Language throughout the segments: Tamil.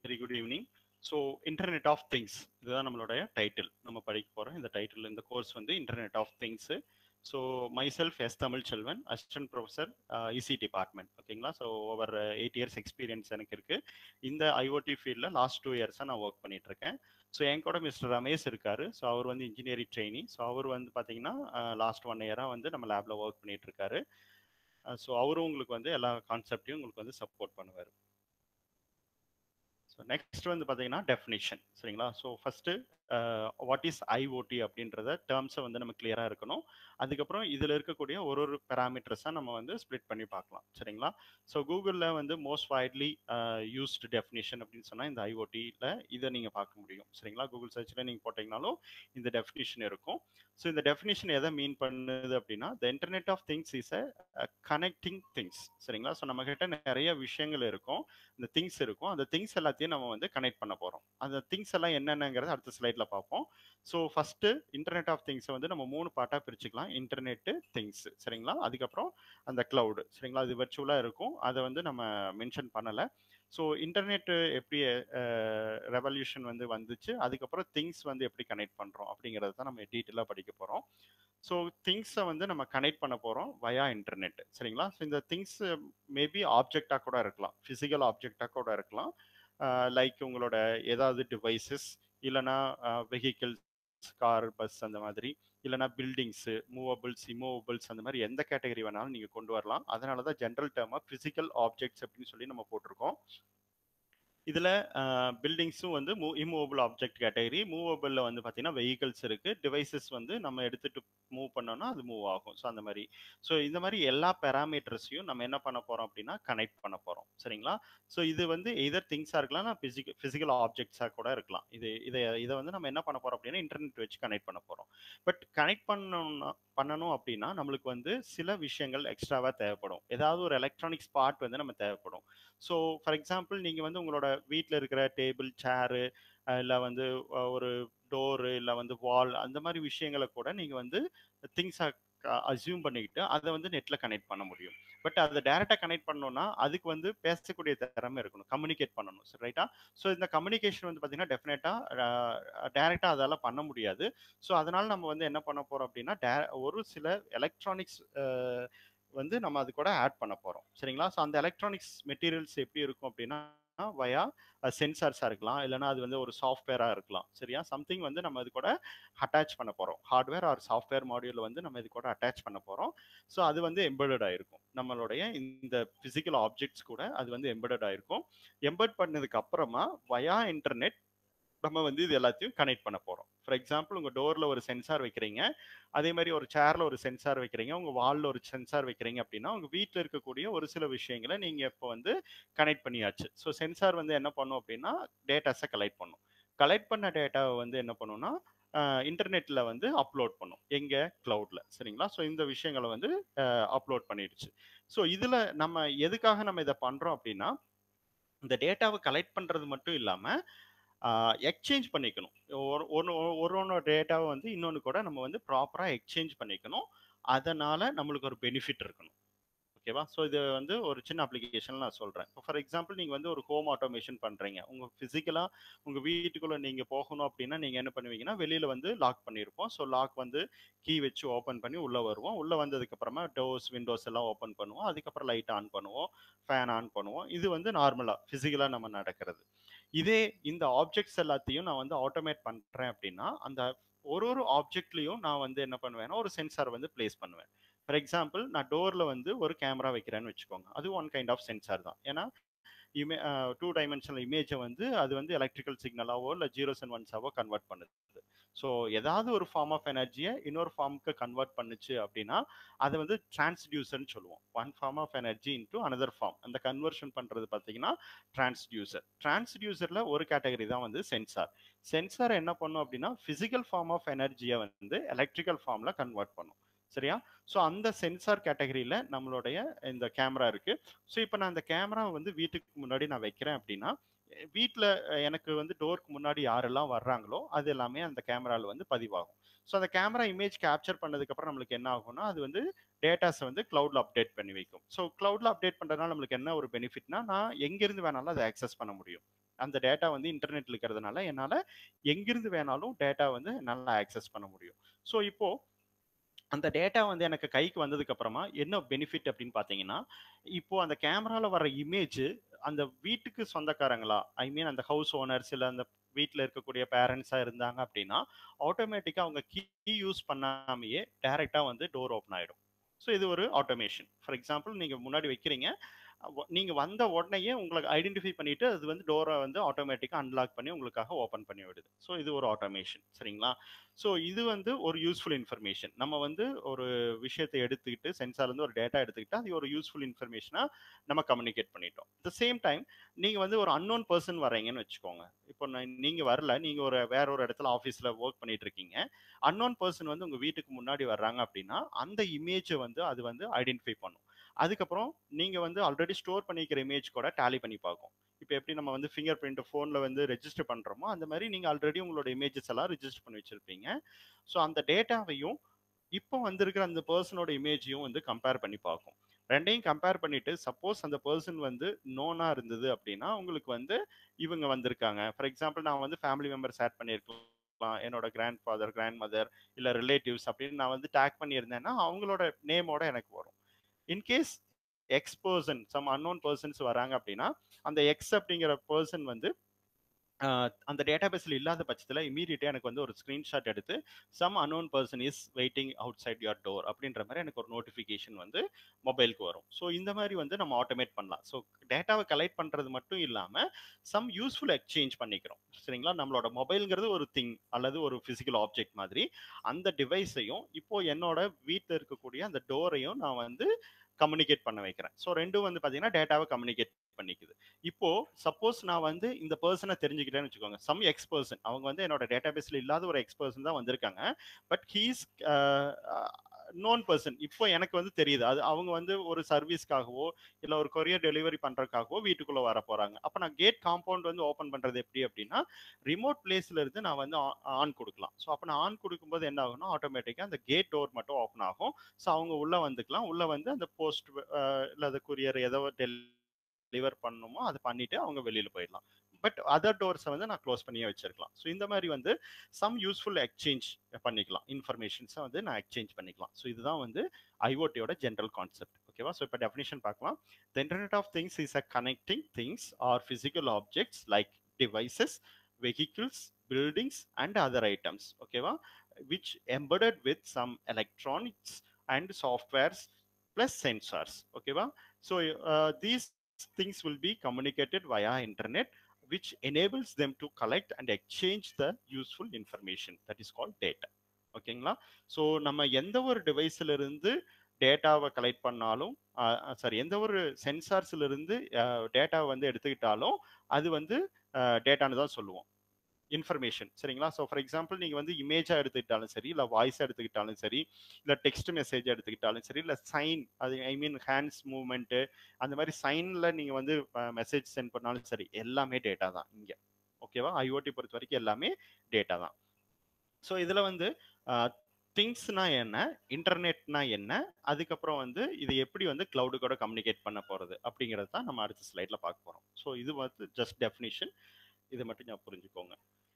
very good evening so internet of things இதுதான் நம்மளுடைய டைட்டில் நம்ம படிக்க போகிறோம் இந்த டைட்டில் இந்த கோர்ஸ் வந்து internet of things so myself S Tamil Selvan assistant professor EC department ஓகேங்களா so over eight years experience எனக்கு இருக்குது இந்த ஐஓடி ஃபீல்டில் லாஸ்ட் டூ இயர்ஸாக நான் ஒர்க் பண்ணிட்டு இருக்கேன் ஸோ என் கூட மிஸ்டர் ரமேஷ் இருக்காரு ஸோ அவர் வந்து இன்ஜினியரிங் ட்ரெயினி ஸோ அவர் வந்து பார்த்தீங்கன்னா லாஸ்ட் ஒன் இயராக வந்து நம்ம லேபில் ஒர்க் பண்ணிட்டு இருக்காரு ஸோ அவரும் உங்களுக்கு வந்து எல்லா கான்செப்டையும் உங்களுக்கு வந்து சப்போர்ட் பண்ணுவார் ஸோ நெக்ஸ்ட் வந்து பார்த்தீங்கன்னா டெஃபினிஷன் சரிங்களா so first what is IOT அப்படின்றத டேர்ம்ஸை வந்து நம்ம கிளியராக இருக்கணும் அதுக்கப்புறம் இதில் இருக்கக்கூடிய ஒரு ஒரு பேராமீட்டர்ஸாக நம்ம வந்து ஸ்ப்ளிட் பண்ணி பார்க்கலாம் சரிங்களா ஸோ கூகுளில் வந்து மோஸ்ட் வைட்லி யூஸ்டு டெஃபினிஷன் அப்படின்னு சொன்னால் இந்த ஐஓடியில் இதை நீங்கள் பார்க்க முடியும் சரிங்களா கூகுள் சர்ச்சில் நீங்கள் போட்டிங்கனாலும் இந்த டெஃபினிஷன் இருக்கும் ஸோ இந்த டெஃபினிஷன் எதை மீன் பண்ணுது அப்படின்னா the internet of things is a connecting things சரிங்களா ஸோ நம்ம கிட்ட நிறைய விஷயங்கள் இருக்கும் இந்த திங்ஸ் இருக்கும் அந்த திங்ஸ் எல்லாத்தையும் நம்ம வந்து கனெக்ட் பண்ண போகிறோம் அந்த திங்ஸ் எல்லாம் என்னென்னங்கிறது அடுத்த ஸ்லைடில் பார்ப்போம் ஸோ ஃபஸ்ட்டு இன்டர்நெட் ஆஃப் திங்ஸை வந்து நம்ம மூணு பார்ட்டாக பிரிச்சுக்கலாம் இன்டர்நெட்டு திங்ஸ் சரிங்களா அதுக்கப்புறம் அந்த க்ளவுடு சரிங்களா அது வெர்ச்சுவலாக இருக்கும் அதை வந்து நம்ம மென்ஷன் பண்ணலை ஸோ இன்டர்நெட்டு எப்படி ரெவல்யூஷன் வந்து வந்துச்சு அதுக்கப்புறம் திங்ஸ் வந்து எப்படி கனெக்ட் பண்ணுறோம் அப்படிங்கிறத தான் நம்ம டீட்டெயிலாக படிக்க போகிறோம் ஸோ திங்ஸை வந்து நம்ம கனெக்ட் பண்ண போகிறோம் வயா இன்டர்நெட் சரிங்களா ஸோ இந்த திங்ஸ் மேபி ஆப்ஜெக்டாக கூட இருக்கலாம் ஃபிசிக்கல் ஆப்ஜெக்டாக கூட இருக்கலாம் லைக் உங்களோட ஏதாவது டிவைசஸ் இல்லைனா வெஹிக்கிள்ஸ் கார் பஸ் அந்த மாதிரி இல்லைனா பில்டிங்ஸு மூவபிள்ஸ் இமூவபிள்ஸ் அந்த மாதிரி எந்த கேட்டகரி வேணாலும் நீங்கள் கொண்டு வரலாம் அதனால தான் ஜென்ரல் டேர்மாக ஃபிசிக்கல் ஆப்ஜெக்ட்ஸ் அப்படின்னு சொல்லி நம்ம போட்டிருக்கோம் இதில் பில்டிங்ஸும் வந்து மூ இம்மூவபிள் ஆப்ஜெக்ட் கேட்டகரி மூவபிளில் வந்து பார்த்தீங்கன்னா வெஹிக்கல்ஸ் இருக்குது டிவைசஸ் வந்து நம்ம எடுத்துகிட்டு மூவ் பண்ணோம்னா அது மூவ் ஆகும் ஸோ அந்த மாதிரி ஸோ இந்த மாதிரி எல்லா பேராமீட்டர்ஸையும் நம்ம என்ன பண்ண போகிறோம் அப்படின்னா கனெக்ட் பண்ண போகிறோம் சரிங்களா ஸோ இது வந்து எதர் திங்ஸாக இருக்கலாம் நான் ஃபிசிக்கல் ஃபிசிக்கல் ஆப்ஜெக்ட்ஸாக கூட இருக்கலாம் இது இதை இதை வந்து நம்ம என்ன பண்ண போகிறோம் அப்படின்னா இன்டர்நெட் வச்சு கனெக்ட் பண்ண போகிறோம் பட் கனெக்ட் பண்ணணும்னா பண்ணணும் அப்படின்னா நம்மளுக்கு வந்து சில விஷயங்கள் எக்ஸ்ட்ராவாக தேவைப்படும் ஏதாவது ஒரு எலக்ட்ரானிக்ஸ் பார்ட் வந்து நம்ம தேவைப்படும் ஸோ ஃபார் எக்ஸாம்பிள் நீங்கள் வந்து உங்களோட வீட்டில் இருக்கிற டேபிள் சேரு இல்லை வந்து ஒரு டோரு இல்லை வந்து வால் அந்த மாதிரி விஷயங்களை கூட நீங்கள் வந்து திங்ஸாக அசியூம் பண்ணிக்கிட்டு அதை வந்து நெட்டில் கனெக்ட் பண்ண முடியும் பட் அதை டேரெக்டாக கனெக்ட் பண்ணோம்னா அதுக்கு வந்து பேசக்கூடிய திறமை இருக்கணும் கம்யூனிகேட் பண்ணணும் சரி ரைட்டா ஸோ இந்த கம்யூனிகேஷன் வந்து பார்த்தீங்கன்னா டெஃபினட்டாக டேரெக்டாக அதால் பண்ண முடியாது ஸோ அதனால் நம்ம வந்து என்ன பண்ண போகிறோம் அப்படின்னா டே ஒரு சில எலக்ட்ரானிக்ஸ் வந்து நம்ம அது கூட ஆட் பண்ண போகிறோம் சரிங்களா ஸோ அந்த எலக்ட்ரானிக்ஸ் மெட்டீரியல்ஸ் எப்படி இருக்கும் அப்படின்னா வயா சென்சார்ஸாக இருக்கலாம் இல்லைனா அது வந்து ஒரு சாஃப்ட்வேராக இருக்கலாம் சரியா சம்திங் வந்து நம்ம இது கூட அட்டாச் பண்ண போகிறோம் ஹார்ட்வேர் ஆர் சாஃப்ட்வேர் மாடியூல் வந்து நம்ம இது கூட அட்டாச் பண்ண போகிறோம் ஸோ அது வந்து எம்பெடட் ஆயிருக்கும் நம்மளுடைய இந்த ஃபிசிக்கல் ஆப்ஜெக்ட்ஸ் கூட அது வந்து எம்பெடட் ஆயிருக்கும் எம்பெட் பண்ணதுக்கு அப்புறமா வயா இன்டர்நெட் நம்ம வந்து இது எல்லாத்தையும் கனெக்ட் பண்ண போகிறோம் ஃபார் எக்ஸாம்பிள் உங்கள் டோரில் ஒரு சென்சார் வைக்கிறீங்க அதே மாதிரி ஒரு சேரில் ஒரு சென்சார் வைக்கிறீங்க உங்கள் வாலில் ஒரு சென்சார் வைக்கிறீங்க அப்படின்னா உங்கள் வீட்டில் இருக்கக்கூடிய ஒரு சில விஷயங்களை நீங்கள் இப்போ வந்து கனெக்ட் பண்ணியாச்சு ஸோ சென்சார் வந்து என்ன பண்ணும் அப்படின்னா டேட்டாஸை கலெக்ட் பண்ணும் கலெக்ட் பண்ண டேட்டாவை வந்து என்ன பண்ணுன்னா இன்டர்நெட்டில் வந்து அப்லோட் பண்ணும் எங்கே க்ளவுடில் சரிங்களா ஸோ இந்த விஷயங்களை வந்து அப்லோட் பண்ணிடுச்சு ஸோ இதில் நம்ம எதுக்காக நம்ம இதை பண்ணுறோம் அப்படின்னா இந்த டேட்டாவை கலெக்ட் பண்ணுறது மட்டும் இல்லாமல் எக்ஸ்சேஞ்ச் பண்ணிக்கணும் ஒரு ஒன்று ஒரு ஒன்று டேட்டாவை வந்து இன்னொன்று கூட நம்ம வந்து ப்ராப்பராக எக்ஸ்சேஞ்ச் பண்ணிக்கணும் அதனால் நம்மளுக்கு ஒரு பெனிஃபிட் இருக்கணும் ஓகேவா ஸோ இது வந்து ஒரு சின்ன அப்ளிகேஷன் நான் சொல்கிறேன் இப்போ ஃபார் எக்ஸாம்பிள் நீங்கள் வந்து ஒரு ஹோம் ஆட்டோமேஷன் பண்ணுறீங்க உங்கள் ஃபிசிக்கலாக உங்கள் வீட்டுக்குள்ளே நீங்கள் போகணும் அப்படின்னா நீங்கள் என்ன பண்ணுவீங்கன்னா வெளியில் வந்து லாக் பண்ணியிருப்போம் ஸோ லாக் வந்து கீ வச்சு ஓப்பன் பண்ணி உள்ளே வருவோம் உள்ளே வந்ததுக்கப்புறமா டோர்ஸ் விண்டோஸ் எல்லாம் ஓப்பன் பண்ணுவோம் அதுக்கப்புறம் லைட் ஆன் பண்ணுவோம் ஃபேன் ஆன் பண்ணுவோம் இது வந்து நார்மலாக ஃபிசிக்கலாக நம்ம நடக்கிறது இதே இந்த ஆப்ஜெக்ட்ஸ் எல்லாத்தையும் நான் வந்து ஆட்டோமேட் பண்ணுறேன் அப்படின்னா அந்த ஒரு ஒரு ஆப்ஜெக்ட்லேயும் நான் வந்து என்ன பண்ணுவேன்னா ஒரு சென்சார் வந்து பிளேஸ் பண்ணுவேன் ஃபார் எக்ஸாம்பிள் நான் டோரில் வந்து ஒரு கேமரா வைக்கிறேன்னு வச்சுக்கோங்க அது ஒன் கைண்ட் ஆஃப் சென்சார் தான் ஏன்னா இமே டூ டைமென்ஷனல் இமேஜை வந்து அது வந்து எலக்ட்ரிக்கல் சிக்னலாவோ இல்லை ஜீரோஸ் அண்ட் ஒன்ஸாவோ கன்வெர்ட் பண்ணுது ஸோ ஏதாவது ஒரு ஃபார்ம் ஆஃப் எனர்ஜியை இன்னொரு ஃபார்முக்கு கன்வெர்ட் பண்ணுச்சு அப்படின்னா அதை வந்து டிரான்ஸ்டியூசர்னு சொல்லுவோம் one form of energy into another form அந்த கன்வர்ஷன் பண்ணுறது பார்த்தீங்கன்னா டிரான்ஸ்டியூசர் டிரான்ஸ்டியூசரில் ஒரு கேட்டகரி தான் வந்து சென்சார் சென்சார் என்ன பண்ணும் அப்படின்னா ஃபிசிக்கல் ஃபார்ம் ஆஃப் எனர்ஜியை வந்து எலக்ட்ரிக்கல் ஃபார்மில் கன்வெர்ட் பண்ணும் சரியா ஸோ அந்த சென்சார் கேட்டகரியில் நம்மளுடைய இந்த கேமரா இருக்குது ஸோ இப்போ நான் இந்த கேமரா வந்து வீட்டுக்கு முன்னாடி நான் வைக்கிறேன் அப்படின்னா வீட்டில் எனக்கு வந்து டோருக்கு முன்னாடி யாரெல்லாம் வர்றாங்களோ அது எல்லாமே அந்த கேமராவில் வந்து பதிவாகும் ஸோ அந்த கேமரா இமேஜ் கேப்சர் பண்ணதுக்கப்புறம் நம்மளுக்கு என்ன ஆகும்னா அது வந்து டேட்டாஸை வந்து க்ளவுடில் அப்டேட் பண்ணி வைக்கும் ஸோ க்ளவுடில் அப்டேட் பண்ணுறதுனால நம்மளுக்கு என்ன ஒரு பெனிஃபிட்னா நான் எங்கேருந்து வேணாலும் அதை ஆக்சஸ் பண்ண முடியும் அந்த டேட்டா வந்து இன்டர்நெட்ல இருக்கிறதுனால என்னால் எங்கிருந்து வேணாலும் டேட்டா வந்து நல்லா ஆக்சஸ் பண்ண முடியும் ஸோ இப்போ அந்த டேட்டா வந்து எனக்கு கைக்கு வந்ததுக்கு அப்புறமா என்ன பெனிஃபிட் அப்படின்னு பார்த்தீங்கன்னா இப்போ அந்த கேமரால வர இமேஜ் அந்த வீட்டுக்கு சொந்தக்காரங்களா ஐ மீன் அந்த ஹவுஸ் ஓனர்ஸ் இல்லை அந்த வீட்டில் இருக்கக்கூடிய பேரண்ட்ஸாக இருந்தாங்க அப்படின்னா ஆட்டோமேட்டிக்காக அவங்க கீ யூஸ் பண்ணாமையே டைரெக்டாக வந்து டோர் ஓப்பன் ஆகிடும் ஸோ இது ஒரு ஆட்டோமேஷன் ஃபார் எக்ஸாம்பிள் நீங்கள் முன்னாடி வைக்கிறீங்க நீங்கள் வந்த உடனேயே உங்களுக்கு ஐடென்டிஃபை பண்ணிட்டு அது வந்து டோரை வந்து ஆட்டோமேட்டிக்காக அன்லாக் பண்ணி உங்களுக்காக ஓப்பன் பண்ணி விடுது ஸோ இது ஒரு ஆட்டோமேஷன் சரிங்களா ஸோ இது வந்து ஒரு யூஸ்ஃபுல் இன்ஃபர்மேஷன் நம்ம வந்து ஒரு விஷயத்தை எடுத்துக்கிட்டு சென்சார்லேருந்து ஒரு டேட்டா எடுத்துக்கிட்டு அது ஒரு யூஸ்ஃபுல் இன்ஃபர்மேஷனாக நம்ம கம்யூனிகேட் பண்ணிட்டோம் த சேம் டைம் நீங்கள் வந்து ஒரு அன்னோன் பர்சன் வரீங்கன்னு வச்சுக்கோங்க இப்போ நீங்கள் வரல நீங்கள் ஒரு வேற ஒரு இடத்துல ஆஃபீஸில் ஒர்க் பண்ணிட்டு இருக்கீங்க அன்னோன் பர்சன் வந்து உங்கள் வீட்டுக்கு முன்னாடி வர்றாங்க அப்படின்னா அந்த இமேஜை வந்து அது வந்து ஐடென்டிஃபை பண்ணும் அதுக்கப்புறம் நீங்கள் வந்து ஆல்ரெடி ஸ்டோர் பண்ணிக்கிற இமேஜ் கூட டேலி பண்ணி பார்க்கும் இப்போ எப்படி நம்ம வந்து ஃபிங்கர் பிரிண்ட் ஃபோனில் வந்து ரெஜிஸ்டர் பண்ணுறோமோ அந்த மாதிரி நீங்கள் ஆல்ரெடி உங்களோட இமேஜஸ் எல்லாம் ரெஜிஸ்டர் பண்ணி வச்சுருப்பீங்க ஸோ அந்த டேட்டாவையும் இப்போ வந்திருக்கிற அந்த பர்சனோட இமேஜையும் வந்து கம்பேர் பண்ணி பார்க்கும் ரெண்டையும் கம்பேர் பண்ணிட்டு சப்போஸ் அந்த பர்சன் வந்து நோனா இருந்தது அப்படின்னா உங்களுக்கு வந்து இவங்க வந்திருக்காங்க ஃபார் எக்ஸாம்பிள் நான் வந்து ஃபேமிலி மெம்பர்ஸ் ஆட் பண்ணியிருக்கலாம் என்னோட கிராண்ட் ஃபாதர் கிராண்ட் மதர் இல்லை ரிலேட்டிவ்ஸ் அப்படின்னு நான் வந்து டேக் பண்ணியிருந்தேன்னா அவங்களோட நேமோட எனக்கு வரும் in case X person some unknown persons வராங்க அப்படின்னா அந்த எக்ஸ் அப்படிங்கிற பர்சன் வந்து அந்த டேட்டா பேஸில் இல்லாத பட்சத்தில் இமீடியட்டாக எனக்கு வந்து ஒரு ஸ்க்ரீன்ஷாட் எடுத்து some unknown person is waiting outside your door அப்படின்ற மாதிரி எனக்கு ஒரு நோட்டிஃபிகேஷன் வந்து மொபைலுக்கு வரும் ஸோ இந்த மாதிரி வந்து நம்ம ஆட்டோமேட் பண்ணலாம் ஸோ டேட்டாவை கலெக்ட் பண்ணுறது மட்டும் இல்லாமல் சம் யூஸ்ஃபுல் எக்ஸ்சேஞ்ச் பண்ணிக்கிறோம் சரிங்களா நம்மளோட மொபைலுங்கிறது ஒரு திங் அல்லது ஒரு ஃபிசிக்கல் ஆப்ஜெக்ட் மாதிரி அந்த டிவைஸையும் இப்போ என்னோட வீட்டில் இருக்கக்கூடிய அந்த டோரையும் நான் வந்து கம்யூனிகேட் பண்ண வைக்கிறேன் ஸோ ரெண்டும் வந்து பார்த்தீங்கன்னா டேட்டாவை கம்யூனிகேட் பண்ணிக்குது இப்போ சப்போஸ் நான் வந்து இந்த பர்சனை தெரிஞ்சுக்கிட்டேன்னு வச்சுக்கோங்க சம் எக்ஸ் பர்சன் அவங்க வந்து என்னோட டேட்டா பேஸில் இல்லாத ஒரு எக்ஸ் பர்சன் தான் வந்திருக்காங்க பட் ஹீஸ் நோன் பர்சன் இப்போ எனக்கு வந்து தெரியுது அது அவங்க வந்து ஒரு சர்வீஸ்க்காகவோ இல்லை ஒரு கொரியர் டெலிவரி பண்ணுறதுக்காகவோ வீட்டுக்குள்ளே வர போகிறாங்க அப்போ நான் கேட் காம்பவுண்ட் வந்து ஓப்பன் பண்ணுறது எப்படி அப்படின்னா ரிமோட் பிளேஸ்ல இருந்து நான் வந்து ஆன் கொடுக்கலாம் ஸோ அப்போ நான் ஆன் கொடுக்கும்போது என்ன ஆகும்னா ஆட்டோமேட்டிக்காக அந்த கேட் டோர் மட்டும் ஓப்பன் ஆகும் ஸோ அவங்க உள்ளே வந்துக்கலாம் உள்ளே வந்து அந்த போஸ்ட் இல்லை அந்த கொரியர் ஏதோ டெலிவர் பண்ணணுமோ அதை பண்ணிட்டு அவங்க வெளியில் போயிடலாம் பட் அதர் டோர்ஸை வந்து நான் க்ளோஸ் பண்ணியே வச்சிருக்கலாம் ஸோ இந்த மாதிரி வந்து சம் யூஸ்ஃபுல் எக்ஸ்சேஞ்ச் பண்ணிக்கலாம் இன்ஃபர்மேஷன்ஸை வந்து நான் எக்ஸ்சேஞ்ச் பண்ணிக்கலாம் ஸோ இதுதான் வந்து ஐஓடியோட ஜென்ரல் கான்செப்ட் ஓகேவா ஸோ இப்போ டெஃபினேஷன் பார்க்கலாம் the internet of things is a connecting things are physical objects like devices vehicles buildings and other items okay which embedded with some electronics and softwares plus sensors okay so uh, these things will be communicated via internet which enables them to collect and exchange the useful information that is called data ஓகேங்களா ஸோ நம்ம எந்த ஒரு டிவைஸ்ல இருந்து டேட்டாவை கலெக்ட் பண்ணாலும் சாரி எந்த ஒரு சென்சார்ஸ்ல இருந்து டேட்டாவை வந்து எடுத்துக்கிட்டாலும் அது வந்து டேட்டான்னு தான் சொல்லுவோம் இன்ஃபர்மேஷன் சரிங்களா ஸோ ஃபார் எக்ஸாம்பிள் நீங்கள் வந்து இமேஜாக எடுத்துக்கிட்டாலும் சரி இல்லை வாய்ஸாக எடுத்துக்கிட்டாலும் சரி இல்லை டெக்ஸ்ட் மெசேஜ் எடுத்துக்கிட்டாலும் சரி இல்லை சைன் அது ஐ மீன் ஹேண்ட்ஸ் மூவ்மெண்ட்டு அந்த மாதிரி சைனில் நீங்கள் வந்து மெசேஜ் சென்ட் பண்ணாலும் சரி எல்லாமே டேட்டா தான் இங்கே ஓகேவா ஐஓடி பொறுத்த வரைக்கும் எல்லாமே டேட்டா தான் ஸோ இதில் வந்து திங்ஸ்னா என்ன இன்டர்நெட்னா என்ன அதுக்கப்புறம் வந்து இது எப்படி வந்து கிளவுடு கூட கம்யூனிகேட் பண்ண போகிறது அப்படிங்கிறது தான் நம்ம அடுத்த ஸ்லைடில் பார்க்க போகிறோம் ஸோ இது வந்து ஜஸ்ட் டெஃபினிஷன் இதை மட்டும் நான் புரிஞ்சுக்கோங்க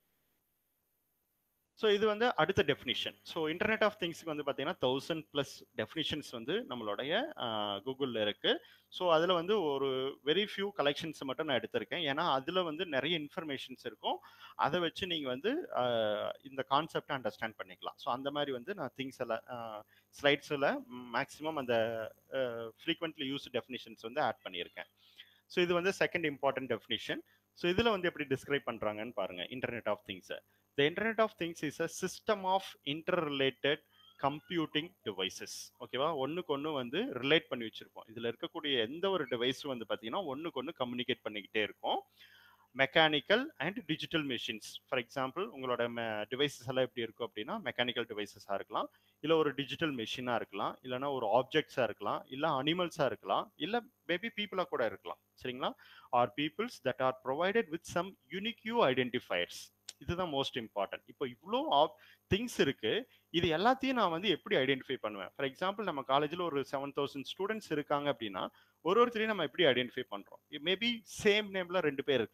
ஸோ இது வந்து அடுத்த டெஃபினிஷன் ஸோ இன்டர்நெட் ஆஃப் திங்ஸ்க்கு வந்து பார்த்தீங்கன்னா தௌசண்ட் ப்ளஸ் டெஃபினிஷன்ஸ் வந்து நம்மளுடைய கூகுளில் இருக்குது ஸோ அதில் வந்து ஒரு வெரி ஃபியூ கலெக்ஷன்ஸ் மட்டும் நான் எடுத்திருக்கேன் ஏன்னா அதில் வந்து நிறைய இன்ஃபர்மேஷன்ஸ் இருக்கும் அதை வச்சு நீங்கள் வந்து இந்த கான்செப்டை அண்டர்ஸ்டாண்ட் பண்ணிக்கலாம் ஸோ அந்த மாதிரி வந்து நான் திங்ஸ் எல்லாம் ஸ்லைட்ஸில் மேக்ஸிமம் அந்த ஃப்ரீக்வெண்ட்லி யூஸ் டெஃபினிஷன்ஸ் வந்து ஆட் பண்ணியிருக்கேன் ஸோ இது வந்து செகண்ட் இம்பார்ட்டன்ட் டெஃபினிஷன் ஸோ இதில் வந்து எப்படி டிஸ்கிரைப் பண்ணுறாங்கன்னு பாருங்கள் இன்டர்நெட் ஆஃப் திங்ஸை the internet of things is a system of inter interrelated computing devices ஓகேவா ஒன்றுக்கு ஒன்று வந்து ரிலேட் பண்ணி வச்சுருப்போம் இதில் இருக்கக்கூடிய எந்த ஒரு டிவைஸும் வந்து பார்த்தீங்கன்னா ஒன்றுக்கு ஒன்று கம்யூனிகேட் பண்ணிக்கிட்டே இருக்கும் mechanical and digital machines for example உங்களோட டிவைசஸ் எல்லாம் எப்படி இருக்கும் அப்படின்னா மெக்கானிக்கல் டிவைசஸாக இருக்கலாம் இல்லை ஒரு டிஜிட்டல் மிஷினாக இருக்கலாம் இல்லைனா ஒரு ஆப்ஜெக்ட்ஸாக இருக்கலாம் இல்லை அனிமல்ஸாக இருக்கலாம் இல்லை மேபி பீப்புளாக கூட இருக்கலாம் சரிங்களா or peoples that are provided with some unique identifiers இதுதான் மோஸ்ட் இம்பார்ட்டன்ட் இப்போ இவ்வளோ திங்ஸ் இருக்கு இது எல்லாத்தையும் நான் வந்து எப்படி ஐடென்டிஃபை பண்ணுவேன் ஃபார் எக்ஸாம்பிள் நம்ம காலேஜில் ஒரு செவன் தௌசண்ட் ஸ்டூடெண்ட்ஸ் இருக்காங்க அப்படின்னா ஒரு ஒருத்தரையும் நம்ம எப்படி ஐடென்டிஃபை பண்ணுறோம் மேபி சேம் நேமில் ரெண்டு பேர் இருக்கலாம்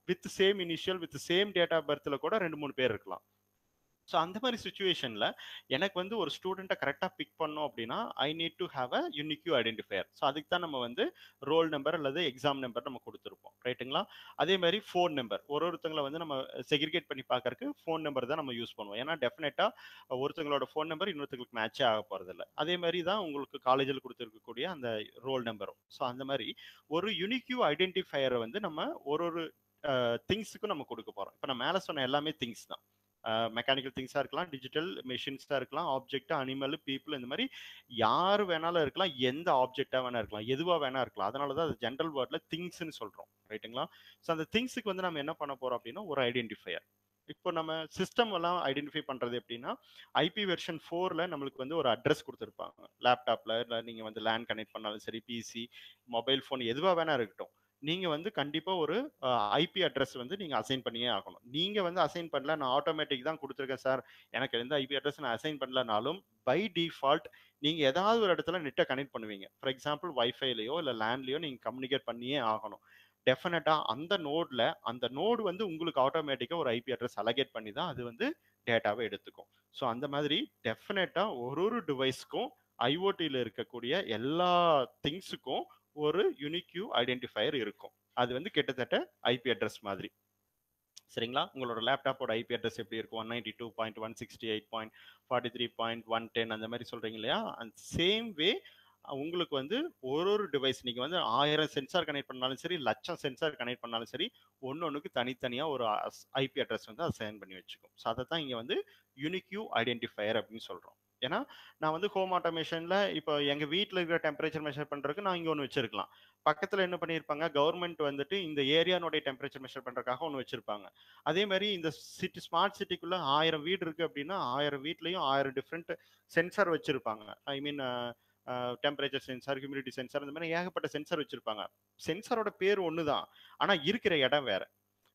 with same initial with same date of பர்த்தில் கூட ரெண்டு மூணு பேர் இருக்கலாம் ஸோ அந்த மாதிரி சுச்சுவேஷனில் எனக்கு வந்து ஒரு ஸ்டூடெண்ட்டை கரெக்டாக பிக் பண்ணோம் அப்படின்னா I need to have a unique identifier so அதுக்கு தான் நம்ம வந்து ரோல் நம்பர் அல்லது எக்ஸாம் நம்பர் நம்ம கொடுத்துருப்போம் ரைட்டுங்களா அதே மாதிரி ஃபோன் நம்பர் ஒரு ஒருத்தங்களை வந்து நம்ம செக்ரிகேட் பண்ணி பார்க்கறக்கு ஃபோன் நம்பர் தான் நம்ம யூஸ் பண்ணுவோம் ஏன்னா டெஃபினட்டாக ஒருத்தங்களோட ஃபோன் நம்பர் இன்னொருத்தங்களுக்கு மேட்சே ஆக போகிறதில்ல அதே மாதிரி தான் உங்களுக்கு காலேஜில் கொடுத்துருக்கக்கூடிய அந்த ரோல் நம்பரும் ஸோ அந்த மாதிரி ஒரு யூனிக்யூ ஐடென்டிஃபயரை வந்து நம்ம ஒரு ஒரு திங்ஸுக்கும் நம்ம கொடுக்க போகிறோம் இப்போ நான் மேலே சொன்ன எல்லாமே திங்ஸ் தான் மெக்கானிக்கல் திங்ஸாக இருக்கலாம் டிஜிட்டல் மெஷின்ஸாக இருக்கலாம் ஆப்ஜெக்ட் அனிமல் பீப்புள் இந்த மாதிரி யார் வேணாலும் இருக்கலாம் எந்த ஆப்ஜெக்டாக வேணா இருக்கலாம் எதுவாக வேணா இருக்கலாம் அதனால தான் அது ஜென்ரல் வேர்டில் திங்ஸ்னு சொல்கிறோம் ரைட்டுங்களா ஸோ அந்த திங்ஸுக்கு வந்து நம்ம என்ன பண்ண போகிறோம் அப்படின்னா ஒரு ஐடென்டிஃபையர் இப்போ நம்ம சிஸ்டம் எல்லாம் ஐடென்டிஃபை பண்ணுறது எப்படின்னா ஐபி வெர்ஷன் ஃபோரில் நம்மளுக்கு வந்து ஒரு அட்ரஸ் கொடுத்துருப்பாங்க லேப்டாப்பில் இல்லை நீங்கள் வந்து லேண்ட் கனெக்ட் பண்ணாலும் சரி பிசி மொபைல் ஃபோன் எதுவாக வேணா இருக்கட்டும் நீங்கள் வந்து கண்டிப்பாக ஒரு ஐபி அட்ரஸ் வந்து நீங்கள் அசைன் பண்ணியே ஆகணும் நீங்கள் வந்து அசைன் பண்ணல நான் ஆட்டோமேட்டிக் தான் கொடுத்துருக்கேன் சார் எனக்கு எந்த ஐபி அட்ரஸ் நான் அசைன் பண்ணலனாலும் பை டிஃபால்ட் நீங்கள் ஏதாவது ஒரு இடத்துல நெட்டை கனெக்ட் பண்ணுவீங்க ஃபார் எக்ஸாம்பிள் வைஃபைலையோ இல்லை லேண்ட்லையோ நீங்கள் கம்யூனிகேட் பண்ணியே ஆகணும் டெஃபினட்டாக அந்த நோடில் அந்த நோடு வந்து உங்களுக்கு ஆட்டோமேட்டிக்காக ஒரு ஐபி அட்ரஸ் அலகேட் பண்ணி தான் அது வந்து டேட்டாவை எடுத்துக்கும் ஸோ அந்த மாதிரி டெஃபினட்டாக ஒரு ஒரு டிவைஸ்க்கும் ஐஓடியில் இருக்கக்கூடிய எல்லா திங்ஸுக்கும் ஒரு யூனிக்யூ ஐடென்டிஃபயர் இருக்கும் அது வந்து கிட்டத்தட்ட ஐபி அட்ரஸ் மாதிரி சரிங்களா உங்களோட லேப்டாப்போட ஐபி அட்ரஸ் எப்படி இருக்கும் one ninety two point one sixty eight point forty three point one ten அந்த மாதிரி சொல்கிறீங்க இல்லையா அந்த சேம் வே உங்களுக்கு வந்து ஒரு ஒரு டிவைஸ் நீங்கள் வந்து ஆயிரம் சென்சார் கனெக்ட் பண்ணாலும் சரி லட்சம் சென்சார் கனெக்ட் பண்ணாலும் சரி ஒன்று ஒன்றுக்கு தனித்தனியாக ஒரு ஐபி அட்ரஸ் வந்து அசைன் பண்ணி வச்சுக்கும் ஸோ அதை தான் இங்கே வந்து யூனிக்யூ ஐடென்டிஃபயர் அப்படின்னு சொல்கிறோம் ஏன்னா நான் வந்து ஹோம் ஆட்டோமேஷனில் இப்போ எங்கள் வீட்டில் இருக்கிற டெம்பரேச்சர் மெஷர் பண்ணுறதுக்கு நான் இங்கே ஒன்று வச்சிருக்கலாம் பக்கத்தில் என்ன பண்ணியிருப்பாங்க கவர்மெண்ட் வந்துட்டு இந்த ஏரியானுடைய டெம்பரேச்சர் மெஷர் பண்ணுறதுக்காக ஒன்று வச்சிருப்பாங்க அதே மாதிரி இந்த சிட்டி ஸ்மார்ட் சிட்டிக்குள்ளே ஆயிரம் வீடு இருக்குது அப்படின்னா ஆயிரம் வீட்லேயும் ஆயிரம் டிஃப்ரெண்ட் சென்சார் வச்சுருப்பாங்க I mean temperature sensor humidity sensor இந்த மாதிரி ஏகப்பட்ட சென்சார் வச்சுருப்பாங்க சென்சாரோட பேர் ஒன்று தான் ஆனால் இருக்கிற இடம் வேறு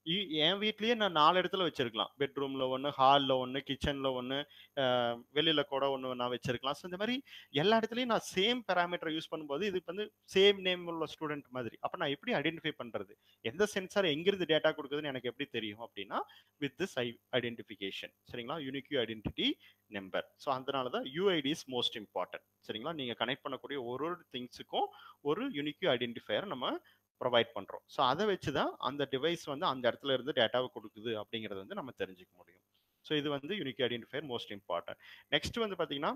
என் வீட்லயே நான் நாலு இடத்துல வச்சிருக்கலாம் பெட்ரூம்ல ஒன்று ஹாலில் ஒன்று கிச்சனில் ஒன்று வெளியில கூட ஒன்று நான் வச்சிருக்கலாம் ஸோ இந்த மாதிரி எல்லா இடத்துலையும் நான் சேம் பேராமீட்டர் யூஸ் பண்ணும்போது இது வந்து சேம் நேம் உள்ள ஸ்டூடெண்ட் மாதிரி அப்போ நான் எப்படி ஐடென்டிஃபை பண்றது எந்த சென்சார் எங்கிருந்து டேட்டா கொடுக்குதுன்னு எனக்கு எப்படி தெரியும் அப்படின்னா வித் திஸ் ஐ ஐடென்டிஃபிகேஷன் சரிங்களா யூனிக்யூ ஐடென்டிட்டி நம்பர் ஸோ அதனால தான் யூஐடி இஸ் மோஸ்ட் இம்பார்ட்டன்ட் சரிங்களா நீங்கள் கனெக்ட் பண்ணக்கூடிய ஒரு ஒரு திங்ஸுக்கும் ஒரு யூனிக்யூ ஐடென்டிஃபையர் நம்ம ப்ரொவைட் பண்ணுறோம் ஸோ அதை வச்சு தான் அந்த டிவைஸ் வந்து அந்த இடத்துல இருந்து டேட்டாவை கொடுக்குது அப்படிங்கிறது வந்து நம்ம தெரிஞ்சுக்க முடியும் ஸோ இது வந்து unique identifier most important next வந்து பார்த்தீங்கன்னா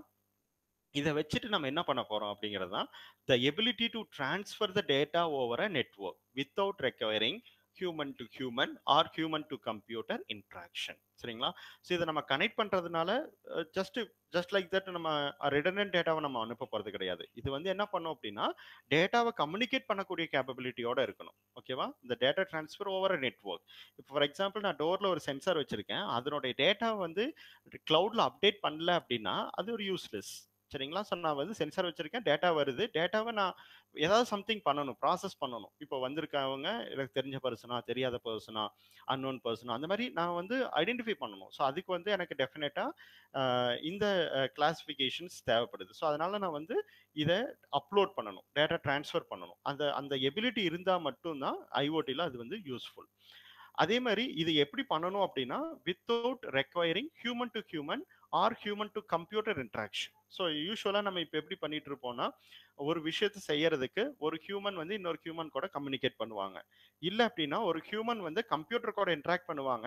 இதை வச்சுட்டு நம்ம என்ன பண்ண போறோம் அப்படிங்கிறது தான் the ability to transfer the data over a network without requiring human to human or human to computer interaction சரிங்களா ஸோ இதை நம்ம கனெக்ட் பண்ணுறதுனால ஜஸ்ட் ஜஸ்ட் லைக் தட் நம்ம ரிடர்னன் டேட்டாவை நம்ம அனுப்ப போகிறது கிடையாது இது வந்து என்ன பண்ணோம் அப்படின்னா டேட்டாவை கம்யூனிகேட் பண்ணக்கூடிய கேப்பபிலிட்டியோட இருக்கணும் ஓகேவா இந்த டேட்டா டிரான்ஸ்ஃபர் ஓவர் நெட்ஒர்க் இப்போ ஃபார் எக்ஸாம்பிள் நான் டோரில் ஒரு சென்சார் வச்சுருக்கேன் அதனுடைய டேட்டா வந்து க்ளவுடில் அப்டேட் பண்ணல அப்படின்னா அது ஒரு யூஸ்லெஸ் சரிங்களா ஸோ நான் வந்து சென்சார் வச்சிருக்கேன் டேட்டா வருது டேட்டாவை நான் ஏதாவது சம்திங் பண்ணணும் ப்ராசஸ் பண்ணணும் இப்போ வந்திருக்கவங்க எனக்கு தெரிஞ்ச பர்சனா தெரியாத பர்சனா அன்னோன் பர்சனா அந்த மாதிரி நான் வந்து ஐடென்டிஃபை பண்ணணும் ஸோ அதுக்கு வந்து எனக்கு டெஃபினட்டாக இந்த கிளாஸிஃபிகேஷன்ஸ் தேவைப்படுது ஸோ அதனால நான் வந்து இதை அப்லோட் பண்ணணும் டேட்டா டிரான்ஸ்ஃபர் பண்ணணும் அந்த அந்த எபிலிட்டி இருந்தால் மட்டும்தான் ஐஓடியில் அது வந்து யூஸ்ஃபுல் அதே மாதிரி இது எப்படி பண்ணணும் அப்படின்னா without requiring human to human or human to computer interaction so யூஸ்வலாக நம்ம இப்போ எப்படி பண்ணிட்டு இருப்போம்னா ஒரு விஷயத்தை செய்யறதுக்கு ஒரு ஹியூமன் வந்து இன்னொரு ஹியூமன் கூட கம்யூனிகேட் பண்ணுவாங்க இல்லை அப்படின்னா ஒரு ஹியூமன் வந்து கம்ப்யூட்டர் கூட இன்ட்ராக்ட் பண்ணுவாங்க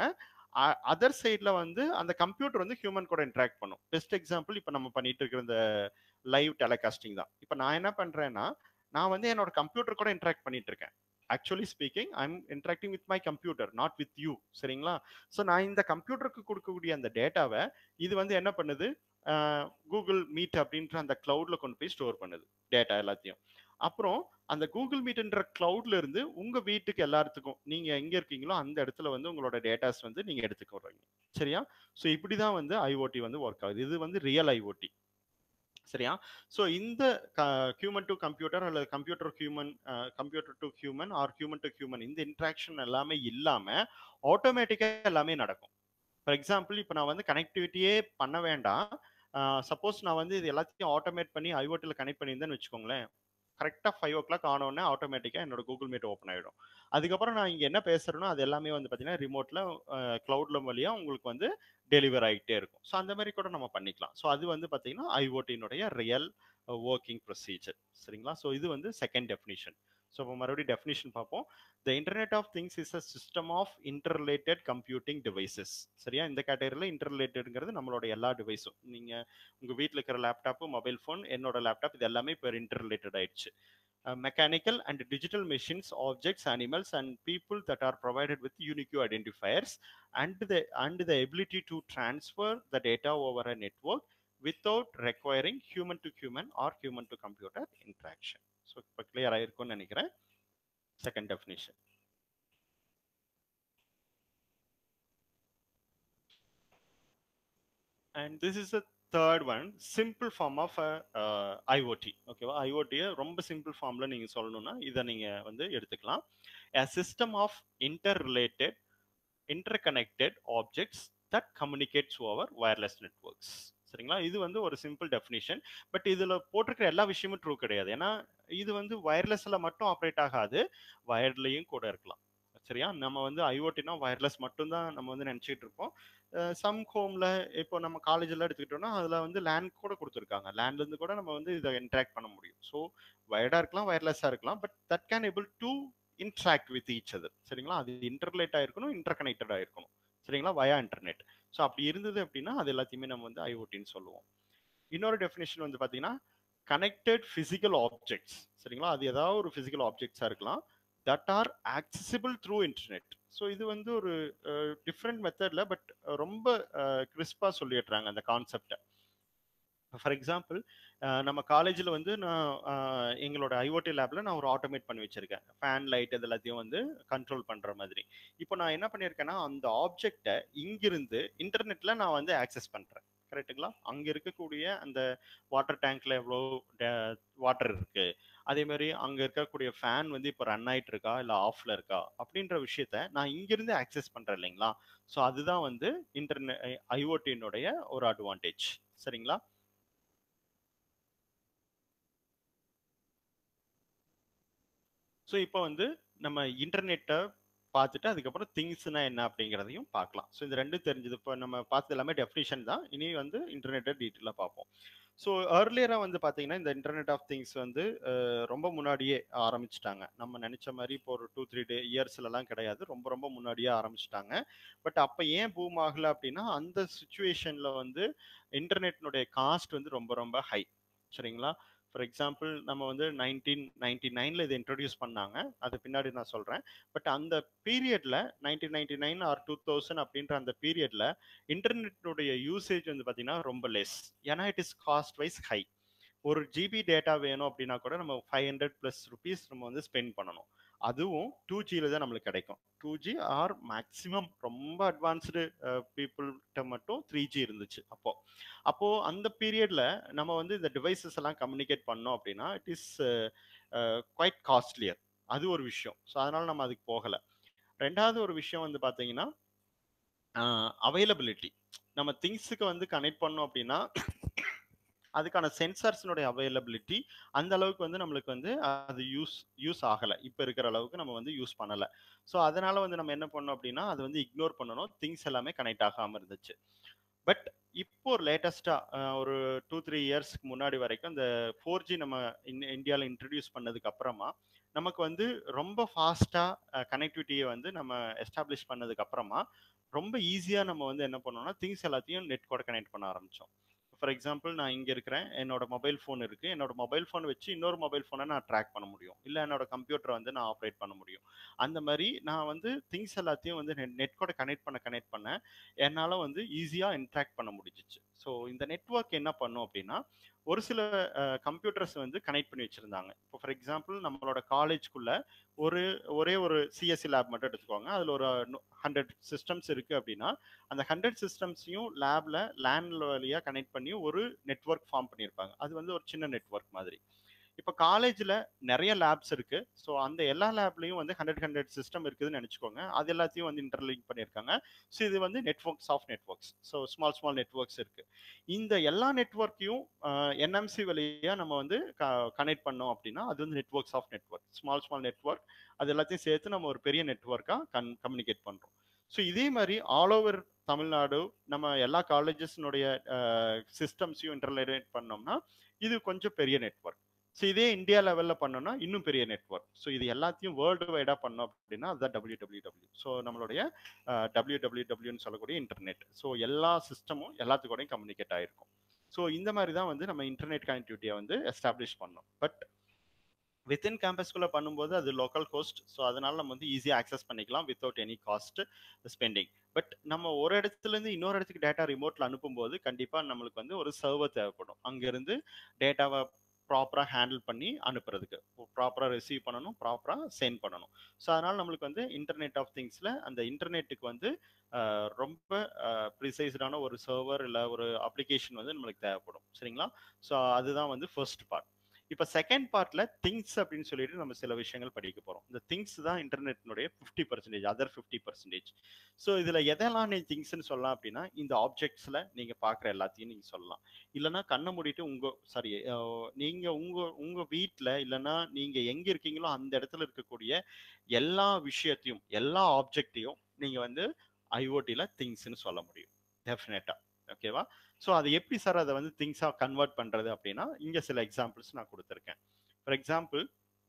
அதர் சைடில் வந்து அந்த கம்ப்யூட்டர் வந்து ஹியூமன் கூட இன்ட்ராக்ட் பண்ணும் பெஸ்ட் எக்ஸாம்பிள் இப்போ நம்ம பண்ணிட்டு இருக்கிற இந்த லைவ் டெலிகாஸ்டிங் தான் இப்போ நான் என்ன பண்ணுறேன்னா நான் வந்து என்னோட கம்ப்யூட்டர் கூட இன்ட்ராக்ட் பண்ணிட்டு இருக்கேன் actually speaking I am interacting with my computer not with you சரிங்களா ஸோ நான் இந்த கம்ப்யூட்டருக்கு கொடுக்கக்கூடிய அந்த டேட்டாவை இது வந்து என்ன பண்ணுது கூகுள் மீட் அப்படின்ற அந்த கிளவுட்ல கொண்டு போய் ஸ்டோர் பண்ணுது டேட்டா எல்லாத்தையும் அப்புறம் அந்த கூகுள் மீட்ன்ற கிளவுட்ல இருந்து உங்க வீட்டுக்கு எல்லாத்துக்கும் நீங்க எங்க இருக்கீங்களோ அந்த இடத்துல வந்து உங்களோட டேட்டாஸ் வந்து நீங்க எடுத்துக்கிறீங்க சரியா ஸோ இப்படிதான் வந்து ஐஓடி வந்து ஒர்க் ஆகுது இது வந்து ரியல் ஐஓடி சரியா ஸோ இந்த ஹியூமன் டு கம்ப்யூட்டர் அல்லது computer human computer to human or human to human இந்த இன்ட்ராக்ஷன் எல்லாமே இல்லாமல் ஆட்டோமேட்டிக்காக எல்லாமே நடக்கும் ஃபார் எக்ஸாம்பிள் இப்போ நான் வந்து கனெக்டிவிட்டியே பண்ண வேண்டாம் சப்போஸ் நான் வந்து இது எல்லாத்தையும் ஆட்டோமேட் பண்ணி ஐஓடியில் கனெக்ட் பண்ணியிருந்தேன்னு வச்சுக்கோங்களேன் கரெக்டாக ஃபைவ் ஓ கிளாக் ஆனோடனே ஆட்டோமேட்டிக்காக என்னோட கூகுள் மீட் ஓப்பன் ஆகிடும் அதுக்கப்புறம் நான் இங்கே என்ன பேசுகிறேனோ அது எல்லாமே வந்து பார்த்தீங்கன்னா ரிமோட்டில் க்ளவுட்ல வழியாக உங்களுக்கு வந்து டெலிவர் ஆகிட்டே இருக்கும் ஸோ அந்த மாதிரி கூட நம்ம பண்ணிக்கலாம் ஸோ அது வந்து பார்த்தீங்கன்னா ஐஓடியினுடைய ரியல் ஒர்க்கிங் ப்ரொசீஜர் சரிங்களா ஸோ இது வந்து செகண்ட் டெஃபினிஷன் ஸோ இப்போ மறுபடியும் டெஃபினிஷன் பார்ப்போம் the internet of things is a system of interrelated computing devices சரியா இந்த கேட்டகரியில் இன்டர்ரிலேட்டடுங்கிறது நம்மளோட எல்லா டிவைஸும் நீங்கள் உங்கள் வீட்டில் இருக்கிற லேப்டாப்பு மொபைல் ஃபோன் என்னோட லேப்டாப் இது எல்லாமே இப்போ இன்டர்ரிலேட்டட் ஆயிடுச்சு mechanical and digital machines objects animals and people that are provided with unique identifiers and the and the ability to transfer the data over a network without requiring human to human or human to computer interaction so இப்போ கிளியர் ஆயிருக்கும்னு நினைக்கிறேன் second definition and this is a third one simple form of IoT ஓகேவா ஐஓடியை ரொம்ப சிம்பிள் ஃபார்மில் நீங்கள் சொல்லணும்னா இதை நீங்கள் வந்து எடுத்துக்கலாம் a system of inter related inter connected objects that communicates over wireless networks சரிங்களா இது வந்து ஒரு சிம்பிள் டெஃபினிஷன் பட் இதில் போட்டிருக்கிற எல்லா விஷயமும் ட்ரூ கிடையாது ஏன்னா இது வந்து வயர்லெஸ்ஸில் மட்டும் ஆப்ரேட் ஆகாது வயர்லையும் கூட இருக்கலாம் சரியா நம்ம வந்து ஐஓடினா வயர்லெஸ் மட்டும்தான் நம்ம வந்து நினச்சிட்டு இருப்போம் சம் ஹோமில் இப்போ நம்ம காலேஜில் எடுத்துக்கிட்டோம்னா அதில் வந்து லேண்ட் கூட கொடுத்துருக்காங்க லேண்ட்லேருந்து கூட நம்ம வந்து இதை இன்ட்ராக்ட் பண்ண முடியும் ஸோ வயர்டாக இருக்கலாம் வயர்லெஸ்ஸாக இருக்கலாம் but that can able to interact with each other சரிங்களா அது இன்டர்லேட் ஆயிருக்கணும் இன்டர் கனெக்டட் ஆயிருக்கணும் சரிங்களா வயா இன்டர்நெட் ஸோ அப்படி இருந்தது அப்படின்னா அது எல்லாத்தையுமே நம்ம வந்து ஐஓடின்னு சொல்லுவோம் இன்னொரு டெஃபினேஷன் வந்து பார்த்தீங்கன்னா கனெக்டட் ஃபிசிக்கல் ஆப்ஜெக்ட்ஸ் சரிங்களா அது ஏதாவது ஒரு ஃபிசிக்கல் ஆப்ஜெக்ட்ஸாக இருக்கலாம் that are accessible through internet so இது வந்து ஒரு டிஃப்ரெண்ட் மெத்தடில் பட் ரொம்ப கிறிஸ்பாக சொல்லிடுறாங்க அந்த கான்செப்டை ஃபார் எக்ஸாம்பிள் நம்ம காலேஜில் வந்து நான் எங்களோட ஐஓடி லேபில் நான் ஒரு ஆட்டோமேட் பண்ணி வச்சுருக்கேன் ஃபேன் லைட் இது எல்லாத்தையும் வந்து கண்ட்ரோல் பண்ணுற மாதிரி இப்போ நான் என்ன பண்ணியிருக்கேன்னா அந்த ஆப்ஜெக்டை இங்கிருந்து இன்டர்நெட்டில் நான் வந்து ஆக்சஸ் பண்ணுறேன் கரெக்டுங்களா அங்கே இருக்கக்கூடிய அந்த வாட்டர் டேங்க்ல எவ்வளோ வாட்டர் இருக்கு அதே மாதிரி அங்கே இருக்கக்கூடிய ஃபேன் வந்து இப்போ ரன் ஆயிட்டு இருக்கா இல்லை ஆஃப்ல இருக்கா அப்படின்ற விஷயத்த நான் இங்கிருந்து ஆக்சஸ் பண்ணுறேன் இல்லைங்களா ஸோ அதுதான் வந்து இன்டர்நெட் ஐஓடியினுடைய ஒரு அட்வான்டேஜ் சரிங்களா ஸோ இப்போ வந்து நம்ம இன்டர்நெட்டை பார்த்துட்டு அதுக்கப்புறம் திங்ஸ்னா என்ன அப்படிங்கிறதையும் பார்க்கலாம் ஸோ இந்த ரெண்டும் தெரிஞ்சது இப்போ நம்ம பார்த்தது எல்லாமே டெஃபினிஷன் தான் இனி வந்து இன்டர்நெட்டை டீட்டெயிலாக பார்ப்போம் ஸோ ஏர்லியராக வந்து பார்த்தீங்கன்னா இந்த இன்டர்நெட் ஆஃப் திங்ஸ் வந்து ரொம்ப முன்னாடியே ஆரம்பிச்சிட்டாங்க நம்ம நினச்ச மாதிரி இப்போ ஒரு டூ த்ரீ டே இயர்ஸ்லலாம் கிடையாது ரொம்ப ரொம்ப முன்னாடியே ஆரம்பிச்சிட்டாங்க பட் அப்போ ஏன் பூம் ஆகலை அப்படின்னா அந்த சுச்சுவேஷனில் வந்து இன்டர்நெட்னுடைய காஸ்ட் வந்து ரொம்ப ரொம்ப ஹை சரிங்களா ஃபார் எக்ஸாம்பிள் நம்ம வந்து நைன்டீன் நைன்டி நைனில் இதை இன்ட்ரடியூஸ் பண்ணாங்க அது பின்னாடி நான் சொல்கிறேன் பட் அந்த பீரியடில் nineteen ninety nine or two thousand அப்படின்ற அந்த பீரியடில் இன்டர்நெட்டுடைய யூசேஜ் வந்து பார்த்தீங்கன்னா ரொம்ப லெஸ் ஏன்னா it is cost wise high ஒரு ஜிபி டேட்டா வேணும் அப்படின்னா கூட நம்ம ஃபைவ் ஹண்ட்ரட் ப்ளஸ் ருபீஸ் நம்ம வந்து ஸ்பெண்ட் பண்ணணும் அதுவும் டூ ஜியில் தான் நம்மளுக்கு கிடைக்கும் டூ ஜி ஆர் மேக்ஸிமம் ரொம்ப அட்வான்ஸ்டு பீப்புள்கிட்ட மட்டும் த்ரீ ஜி இருந்துச்சு அப்போ அப்போ அந்த பீரியட்ல நம்ம வந்து இந்த டிவைசஸ் எல்லாம் கம்யூனிகேட் பண்ணோம் அப்படின்னா இட் இஸ் குவைட் காஸ்ட்லியர் அது ஒரு விஷயம் ஸோ அதனால நம்ம அதுக்கு போகலை ரெண்டாவது ஒரு விஷயம் வந்து பார்த்தீங்கன்னா அவைலபிலிட்டி நம்ம திங்ஸுக்கு வந்து கனெக்ட் பண்ணோம் அப்படின்னா அதுக்கான சென்சார்ஸினுடைய அவைலபிலிட்டி அந்த அளவுக்கு வந்து நம்மளுக்கு வந்து அது யூஸ் யூஸ் ஆகலை இப்போ இருக்கிற அளவுக்கு நம்ம வந்து யூஸ் பண்ணலை ஸோ அதனால வந்து நம்ம என்ன பண்ணோம் அப்படின்னா அது வந்து இக்னோர் பண்ணணும் திங்ஸ் எல்லாமே கனெக்ட் ஆகாமல் இருந்துச்சு பட் இப்போ ஒரு லேட்டஸ்ட்டாக ஒரு டூ த்ரீ இயர்ஸ்க்கு முன்னாடி வரைக்கும் இந்த ஃபோர் ஜி நம்ம இந்தியாவில் இன்ட்ரடியூஸ் பண்ணதுக்கு அப்புறமா நமக்கு வந்து ரொம்ப ஃபாஸ்ட்டாக கனெக்டிவிட்டியை வந்து நம்ம எஸ்டாப்ளிஷ் பண்ணதுக்கு அப்புறமா ரொம்ப ஈஸியாக நம்ம வந்து என்ன பண்ணோம்னா திங்ஸ் எல்லாத்தையும் நெட் கூட கனெக்ட் பண்ண ஆரம்பித்தோம் ஃபார் எக்ஸாம்பிள் நான் இங்கே இருக்கிறேன் என்னோட மொபைல் ஃபோன் இருக்குது என்னோட மொபைல் ஃபோன் வச்சு இன்னொரு மொபைல் ஃபோனை நான் ட்ராக் பண்ண முடியும் இல்லை என்னோட கம்ப்யூட்டரை வந்து நான் ஆப்ரேட் பண்ண முடியும் அந்த மாதிரி நான் வந்து திங்ஸ் எல்லாத்தையும் வந்து நெட் கூட கனெக்ட் பண்ண கனெக்ட் பண்ண என்னால் வந்து ஈஸியாக இன்ட்ராக்ட் பண்ண முடிஞ்சிச்சு ஸோ இந்த நெட்ஒர்க் என்ன பண்ணும் அப்படின்னா ஒரு சில கம்ப்யூட்டர்ஸ் வந்து கனெக்ட் பண்ணி வச்சுருந்தாங்க இப்போ ஃபார் எக்ஸாம்பிள் நம்மளோட காலேஜ்குள்ளே ஒரு ஒரே ஒரு சிஎஸ்சி லேப் மட்டும் எடுத்துக்கோங்க அதில் ஒரு ஹண்ட்ரட் சிஸ்டம்ஸ் இருக்குது அப்படின்னா அந்த ஹண்ட்ரட் சிஸ்டம்ஸையும் லேபில் லேண்ட் வழியாக கனெக்ட் பண்ணி ஒரு நெட்ஒர்க் ஃபார்ம் பண்ணியிருப்பாங்க அது வந்து ஒரு சின்ன நெட்ஒர்க் மாதிரி இப்போ காலேஜில் நிறைய லேப்ஸ் இருக்கு ஸோ அந்த எல்லா லேப்லையும் வந்து ஹண்ட்ரட் ஹண்ட்ரட் சிஸ்டம் இருக்குதுன்னு நினச்சிக்கோங்க அது எல்லாத்தையும் வந்து இன்டர்லிங்க் பண்ணியிருக்காங்க ஸோ இது வந்து networks of networks so small small networks இருக்கு இந்த எல்லா நெட்ஒர்க்கையும் என்எம்சி வழியா நம்ம வந்து கனெக்ட் பண்ணோம் அப்படின்னா அது வந்து networks of network small small network அது எல்லாத்தையும் சேர்த்து நம்ம ஒரு பெரிய நெட்ஒர்க்காக கன் கம்யூனிகேட் பண்ணுறோம் ஸோ இதே மாதிரி ஆல் ஓவர் தமிழ்நாடு நம்ம எல்லா காலேஜஸ்னுடைய சிஸ்டம்ஸையும் இன்டர்லேட் பண்ணோம்னா இது கொஞ்சம் பெரிய நெட்ஒர்க் ஸோ இதே இந்தியா லெவலில் பண்ணோம்னா இன்னும் பெரிய நெட்ஒர்க் ஸோ இது எல்லாத்தையும் வேர்ல்டு வைடாக பண்ணோம் அப்படின்னா அதுதான் டபிள்யூ டபிள்யூ டபிள்யூ ஸோ நம்மளுடைய டபிள்யூ டபிள்யூ டபிள்யூன்னு சொல்லக்கூடிய இன்டர்நெட் ஸோ எல்லா சிஸ்டமும் எல்லாத்துக்கூடையும் கம்யூனிகேட் ஆகிருக்கும் ஸோ இந்த மாதிரி தான் வந்து நம்ம இன்டர்நெட் கனெக்டிவிட்டியை வந்து எஸ்டாப்ளிஷ் பண்ணோம் பட் வித்தின் கேம்பஸ்குள்ளே பண்ணும்போது அது லோக்கல் கோஸ்ட் ஸோ அதனால நம்ம வந்து ஈஸியாக ஆக்சஸ் பண்ணிக்கலாம் without any cost spending but நம்ம ஒரு இடத்துலேருந்து இன்னொரு இடத்துக்கு டேட்டா ரிமோட்டில் அனுப்பும்போது கண்டிப்பாக நம்மளுக்கு வந்து ஒரு சர்வர் தேவைப்படும் அங்கேருந்து டேட்டாவை ப்ராப்பராக ஹேண்டில் பண்ணி அனுப்புறதுக்கு ப்ராப்பராக ரிசீவ் பண்ணணும் ப்ராப்பராக சென்ட் பண்ணணும் ஸோ அதனால் நம்மளுக்கு வந்து இன்டர்நெட் ஆஃப் திங்ஸில் அந்த இன்டர்நெட்டுக்கு வந்து ரொம்ப ப்ரிசைஸ்டான ஒரு சர்வர் இல்லை ஒரு அப்ளிகேஷன் வந்து நம்மளுக்கு தேவைப்படும் சரிங்களா ஸோ அதுதான் வந்து ஃபர்ஸ்ட் பார்ட் இப்போ செகண்ட் பார்ட்ல திங்ஸ் அப்படின்னு சொல்லிட்டு நம்ம சில விஷயங்கள் படிக்க போறோம் இந்த திங்ஸ் தான் இன்டர்நெட்னுடைய fifty percentage other fifty percentage so இதுல எதெல்லாம் நீ திங்ஸ்ன்னு சொல்லலாம் அப்படின்னா இந்த ஆப்ஜெக்ட்ஸ்ல நீங்க பாக்குற எல்லாத்தையும் நீங்க சொல்லலாம் இல்லைன்னா கண்ணை மூடிட்டு உங்க சாரி நீங்க உங்க உங்க வீட்டில் இல்லைன்னா நீங்க எங்க இருக்கீங்களோ அந்த இடத்துல இருக்கக்கூடிய எல்லா விஷயத்தையும் எல்லா ஆப்ஜெக்டையும் நீங்க வந்து ஐஓடியில் திங்ஸ்ன்னு சொல்ல முடியும் டெஃபினட்டா ஓகேவா ஸோ அது எப்படி சார் அதை வந்து திங்ஸாக கன்வெர்ட் பண்ணுறது அப்படின்னா இங்கே சில எக்ஸாம்பிள்ஸ் நான் கொடுத்துருக்கேன் ஃபார் எக்ஸாம்பிள்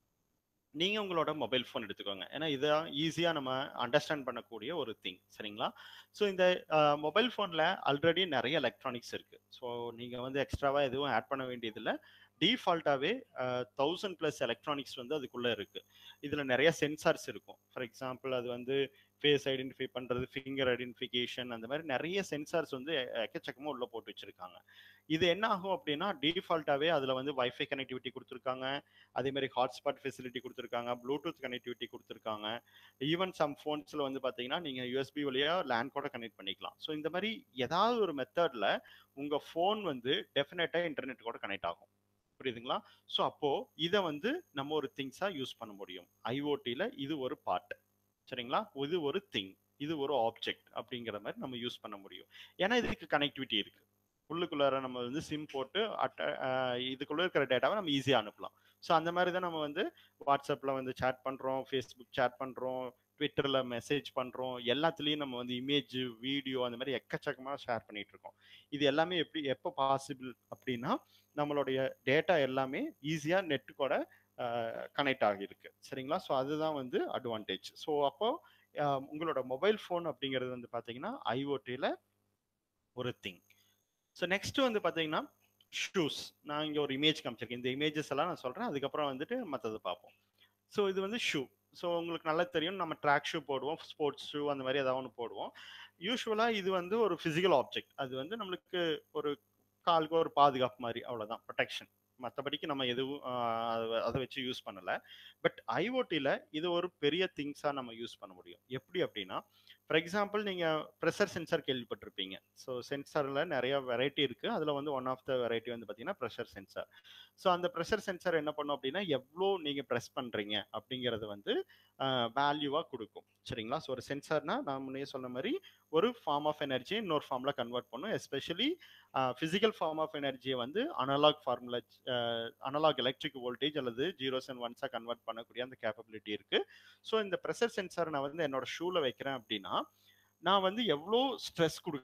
நீங்கள் உங்களோட மொபைல் ஃபோன் எடுத்துக்கோங்க ஏன்னா இதை ஈஸியாக நம்ம அண்டர்ஸ்டாண்ட் பண்ணக்கூடிய ஒரு திங் சரிங்களா ஸோ இந்த மொபைல் ஃபோனில் ஆல்ரெடி நிறைய எலக்ட்ரானிக்ஸ் இருக்குது ஸோ நீங்கள் வந்து எக்ஸ்ட்ராவாக எதுவும் ஆட் பண்ண வேண்டியதில்லை டிஃபால்ட்டாகவே தௌசண்ட் ப்ளஸ் எலக்ட்ரானிக்ஸ் வந்து அதுக்குள்ளே இருக்குது இதில் நிறைய சென்சார்ஸ் இருக்கும் ஃபார் எக்ஸாம்பிள் அது வந்து ஃபேஸ் ஐடென்டிஃபை பண்ணுறது ஃபிங்கர் ஐடென்டிஃபிகேஷன் அந்த மாதிரி நிறைய சென்சார்ஸ் வந்து எக்கச்சக்கமாக உள்ளே போட்டு வச்சுருக்காங்க இது என்ன ஆகும் அப்படின்னா டிஃபால்ட்டாகவே அதில் வந்து வைஃபை கனெக்டிவிட்டி கொடுத்துருக்காங்க அதே மாதிரி ஹாட்ஸ்பாட் ஃபெசிலிட்டி கொடுத்துருக்காங்க ப்ளூடூத் கனெக்டிவிட்டி கொடுத்துருக்காங்க ஈவன் சம் ஃபோன்ஸில் வந்து பார்த்தீங்கன்னா நீங்கள் யூஎஸ்பி வழியாக லேண்ட் கூட கனெக்ட் பண்ணிக்கலாம் ஸோ இந்த மாதிரி ஏதாவது ஒரு மெத்தடில் உங்கள் ஃபோன் வந்து டெஃபினட்டாக இன்டர்நெட் கூட கனெக்ட் ஆகும் புரியுதுங்களா ஸோ அப்போ இதை வந்து நம்ம ஒரு திங்ஸாக யூஸ் பண்ண முடியும் ஐஓடியில் இது ஒரு பார்ட் சரிங்களா இது ஒரு திங் இது ஒரு ஆப்ஜெக்ட் அப்படிங்கிற மாதிரி நம்ம யூஸ் பண்ண முடியும் ஏன்னா இதுக்கு கனெக்டிவிட்டி இருக்கு உள்ளுக்குள்ளார நம்ம வந்து சிம் போட்டு அட்ட இதுக்குள்ள இருக்கிற டேட்டாவை நம்ம ஈஸியாக அனுப்பலாம் ஸோ அந்த மாதிரி தான் நம்ம வந்து வாட்ஸ்அப்பில் வந்து சேட் பண்ணுறோம் ஃபேஸ்புக் சேட் பண்ணுறோம் ட்விட்டரில் மெசேஜ் பண்ணுறோம் எல்லாத்துலேயும் நம்ம வந்து இமேஜ் வீடியோ அந்த மாதிரி எக்கச்சக்கமாக ஷேர் பண்ணிட்டு இருக்கோம் இது எல்லாமே எப்படி எப்போ பாசிபிள் அப்படின்னா நம்மளுடைய டேட்டா எல்லாமே ஈஸியாக நெட்டு கூட கனெக்ட் ஆகியிருக்கு சரிங்களா ஸோ அதுதான் வந்து அட்வான்டேஜ் ஸோ அப்போ உங்களோட மொபைல் ஃபோன் அப்படிங்கிறது வந்து பார்த்தீங்கன்னா ஐஓடியில் ஒரு திங் ஸோ நெக்ஸ்ட் வந்து பார்த்தீங்கன்னா ஷூஸ் நான் இங்கே ஒரு இமேஜ் காமிச்சிருக்கேன் இந்த இமேஜஸ் எல்லாம் நான் சொல்கிறேன் அதுக்கப்புறம் வந்துட்டு மற்றது பார்ப்போம் ஸோ இது வந்து ஷூ ஸோ உங்களுக்கு நல்லா தெரியும் நம்ம ட்ராக் ஷூ போடுவோம் ஸ்போர்ட்ஸ் ஷூ அந்த மாதிரி ஏதாவது ஒன்று போடுவோம் யூஸ்வலாக இது வந்து ஒரு ஃபிசிக்கல் ஆப்ஜெக்ட் அது வந்து நம்மளுக்கு ஒரு காலுக்கு ஒரு பாதுகாப்பு மாதிரி அவ்வளோதான் ப்ரொடெக்ஷன் மற்றபடிக்கு நம்ம எதுவும் அதை வச்சு யூஸ் பண்ணலை பட் ஐஓடியில் இது ஒரு பெரிய திங்ஸாக நம்ம யூஸ் பண்ண முடியும் எப்படி அப்படின்னா ஃபார் எக்ஸாம்பிள் நீங்கள் ப்ரெஷர் சென்சார் கேள்விப்பட்டிருப்பீங்க ஸோ சென்சாரில் நிறைய வெரைட்டி இருக்குது அதில் வந்து ஒன் ஆஃப் த வெரைட்டி வந்து பார்த்தீங்கன்னா ப்ரெஷர் சென்சார் ஸோ அந்த ப்ரெஷர் சென்சார் என்ன பண்ணும் அப்படின்னா எவ்வளோ நீங்கள் ப்ரெஸ் பண்ணுறீங்க அப்படிங்கிறது வந்து வேல்யூவாக கொடுக்கும் சரிங்களா ஸோ ஒரு சென்சார்னா நான் முன்னே சொன்ன மாதிரி ஒரு ஃபார்ம் ஆஃப் எனர்ஜியை இன்னொரு ஃபார்மில் கன்வெர்ட் பண்ணும் எஸ்பெஷலி ஃபிசிக்கல் ஃபார்ம் ஆஃப் எனர்ஜியை வந்து analog formula analog electric voltage அல்லது ஜீரோஸ் அண்ட் ஒன்ஸாக கன்வெர்ட் பண்ணக்கூடிய அந்த கேப்பபிலிட்டி இருக்குது ஸோ இந்த ப்ரெஷர் சென்சார் நான் வந்து என்னோட ஷூவில் வைக்கிறேன் அப்படின்னா நான் வந்து எவ்வளோ ஸ்ட்ரெஸ் கொடு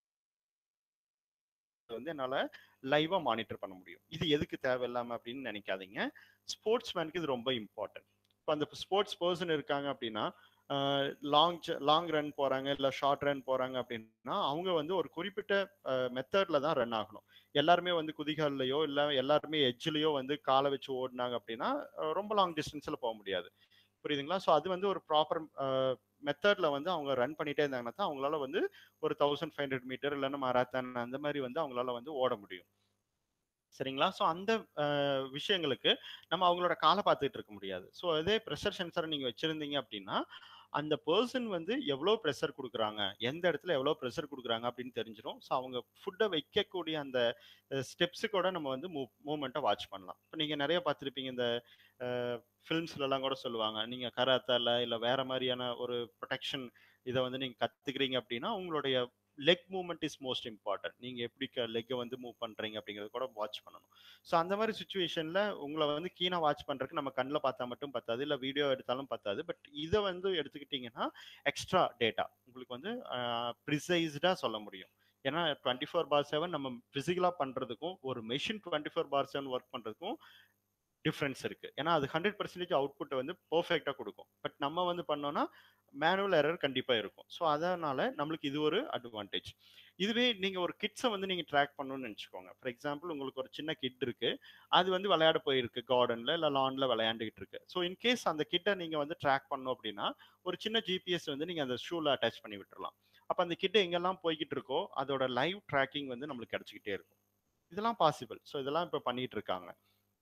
வந்து என்னால் லைவாக மானிட்டர் பண்ண முடியும் இது எதுக்கு தேவையில்லாமல் அப்படின்னு நினைக்காதீங்க ஸ்போர்ட்ஸ் மேனுக்கு இது ரொம்ப இம்பார்ட்டன்ட் இப்போ அந்த ஸ்போர்ட்ஸ் பர்சன் இருக்காங்க அப்படின்னா லாங் லாங் ரன் போகிறாங்க இல்லை ஷார்ட் ரன் போகிறாங்க அப்படின்னா அவங்க வந்து ஒரு குறிப்பிட்ட மெத்தடில் தான் ரன் ஆகணும் எல்லாருமே வந்து குதிகால்லையோ இல்லை எல்லாருமே எட்ஜ்லேயோ வந்து காலை வச்சு ஓடினாங்க அப்படின்னா ரொம்ப லாங் டிஸ்டன்ஸில் போக முடியாது புரியுதுங்களா ஸோ அது வந்து ஒரு ப்ராப்பர் மெத்தடில் வந்து அவங்க ரன் பண்ணிட்டே இருந்தாங்கன்னா தான் அவங்களால வந்து ஒரு தௌசண்ட் ஃபைவ் ஹண்ட்ரட் மீட்டர் இல்லைன்னா மாராத்தான் அந்த மாதிரி வந்து அவங்களால வந்து ஓட முடியும் சரிங்களா ஸோ அந்த விஷயங்களுக்கு நம்ம அவங்களோட காலை பார்த்துட்டு இருக்க முடியாது ஸோ அதே ப்ரெஷர் சென்சரை நீங்கள் வச்சுருந்தீங்க அப்படின்னா அந்த பர்சன் வந்து எவ்வளோ ப்ரெஷர் கொடுக்குறாங்க எந்த இடத்துல எவ்வளோ ப்ரெஷர் கொடுக்குறாங்க அப்படின்னு தெரிஞ்சிடும் ஸோ அவங்க ஃபுட்டை வைக்கக்கூடிய அந்த ஸ்டெப்ஸு கூட நம்ம வந்து மூவ் மூமெண்ட்டை வாட்ச் பண்ணலாம் இப்போ நீங்கள் நிறைய பார்த்துருப்பீங்க இந்த ஃபிலிம்ஸ்லலாம் கூட சொல்லுவாங்க நீங்கள் கராத்தால இல்லை வேற மாதிரியான ஒரு ப்ரொடெக்ஷன் இதை வந்து நீங்கள் கற்றுக்கிறீங்க அப்படின்னா உங்களுடைய leg movement is most important நீங்கள் எப்படி லெக்கை வந்து மூவ் பண்ணுறீங்க அப்படிங்கிறத கூட வாட்ச் பண்ணணும் ஸோ அந்த மாதிரி சுச்சுவேஷனில் உங்களை வந்து கீனாக வாட்ச் பண்ணுறதுக்கு நம்ம கண்ணில் பார்த்தா மட்டும் பத்தாது இல்லை வீடியோ எடுத்தாலும் பத்தாது பட் இதை வந்து எடுத்துக்கிட்டிங்கன்னா எக்ஸ்ட்ரா டேட்டா உங்களுக்கு வந்து ப்ரிசைஸ்டாக சொல்ல முடியும் ஏன்னா டுவெண்ட்டி ஃபோர் பார் செவன் நம்ம ஃபிசிக்கலாக பண்ணுறதுக்கும் ஒரு machine twenty four bar seven work பண்ணுறதுக்கும் டிஃப்ரென்ஸ் இருக்கு ஏன்னா அது ஹண்ட்ரட் பர்சன்டேஜ் அவுட்புட்டை வந்து பர்ஃபெக்டாக கொடுக்கும் பட் நம்ம வந்து பண்ணோம்னா மேனுவல் எரர் கண்டிப்பாக இருக்கும் ஸோ அதனால நம்மளுக்கு இது ஒரு அட்வான்டேஜ் இதுவே நீங்கள் ஒரு கிட்ஸை வந்து நீங்கள் ட்ராக் பண்ணணும்னு நினச்சிக்கோங்க ஃபார் எக்ஸாம்பிள் உங்களுக்கு ஒரு சின்ன கிட் இருக்கு அது வந்து விளையாட போயிருக்கு கார்டனில் இல்லை லானில் விளையாண்டுக்கிட்டு இருக்கு ஸோ இன்கேஸ் அந்த கிட்டை நீங்கள் வந்து ட்ராக் பண்ணோம் அப்படின்னா ஒரு சின்ன ஜிபிஎஸ் வந்து நீங்கள் அந்த ஷூவில் அட்டாச் பண்ணி விட்டுறலாம் அப்போ அந்த கிட்ட எங்கெல்லாம் போய்கிட்டு இருக்கோ அதோட லைவ் ட்ராக்கிங் வந்து நம்மளுக்கு கிடைச்சிக்கிட்டே இருக்கும் இதெல்லாம் பாசிபிள் ஸோ இதெல்லாம் இப்போ பண்ணிட்டு இருக்காங்க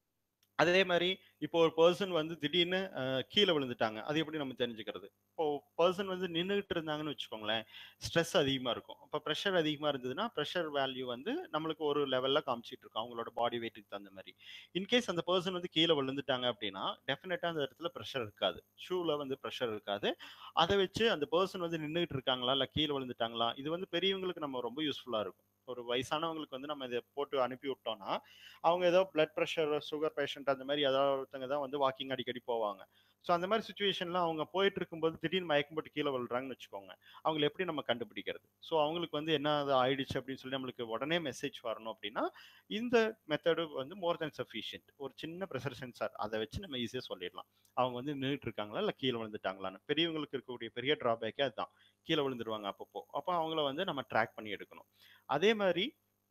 அதே மாதிரி இப்போ ஒரு பர்சன் வந்து திடீர்னு கீழே விழுந்துட்டாங்க அது எப்படி நம்ம தெரிஞ்சுக்கிறது இப்போ பர்சன் வந்து நின்றுட்டு இருந்தாங்கன்னு வச்சுக்கோங்களேன் ஸ்ட்ரெஸ் அதிகமாக இருக்கும் இப்போ ப்ரெஷர் அதிகமாக இருந்ததுன்னா ப்ரெஷர் வேல்யூ வந்து நம்மளுக்கு ஒரு லெவலில் காமிச்சிட்டு இருக்கும் அவங்களோட பாடி வெயிட்டுக்கு தகுந்த மாதிரி இன்கேஸ் அந்த பர்சன் வந்து கீழே விழுந்துட்டாங்க அப்படின்னா டெஃபினட்டாக அந்த இடத்துல ப்ரெஷர் இருக்காது ஷூவில் வந்து ப்ரெஷர் இருக்காது அதை வச்சு அந்த பர்சன் வந்து நின்றுட்டு இருக்காங்களா இல்லை கீழே விழுந்துட்டாங்களா இது வந்து பெரியவங்களுக்கு நம்ம ரொம்ப யூஸ்ஃபுல்லாக இருக்கும் ஒரு வயசானவங்களுக்கு வந்து நம்ம இதை போட்டு அனுப்பி விட்டோம்னா அவங்க ஏதோ பிளட் ப்ரெஷர் சுகர் பேஷண்ட் அந்த மாதிரி ஏதாவது ஒருத்தங்க தான் வந்து வாக்கிங் அடிக்கடி போவாங்க ஸோ அந்த மாதிரி சுச்சுவேஷன்ல அவங்க போயிட்டு இருக்கும்போது திடீர்னு மயக்கம் போட்டு கீழே விழுறாங்கன்னு வச்சுக்கோங்க அவங்களை எப்படி நம்ம கண்டுபிடிக்கிறது ஸோ அவங்களுக்கு வந்து என்ன அது ஆயிடுச்சு அப்படின்னு சொல்லி நம்மளுக்கு உடனே மெசேஜ் வரணும் அப்படின்னா இந்த மெத்தடு வந்து மோர் தென் சஃபிஷியன்ட் ஒரு சின்ன ப்ரெஷர் சென்சார் அதை வச்சு நம்ம ஈஸியாக சொல்லிடலாம் அவங்க வந்து நின்றுட்டு இருக்காங்களா இல்லை கீழே விழுந்துட்டாங்களான்னு பெரியவங்களுக்கு இருக்கக்கூடிய பெரிய ட்ராபேக்கே அதுதான் கீழே விழுந்துருவாங்க அப்பப்போ அப்போ அவங்கள வந்து நம்ம ட்ராக் பண்ணி எடுக்கணும் அதே மாதிரி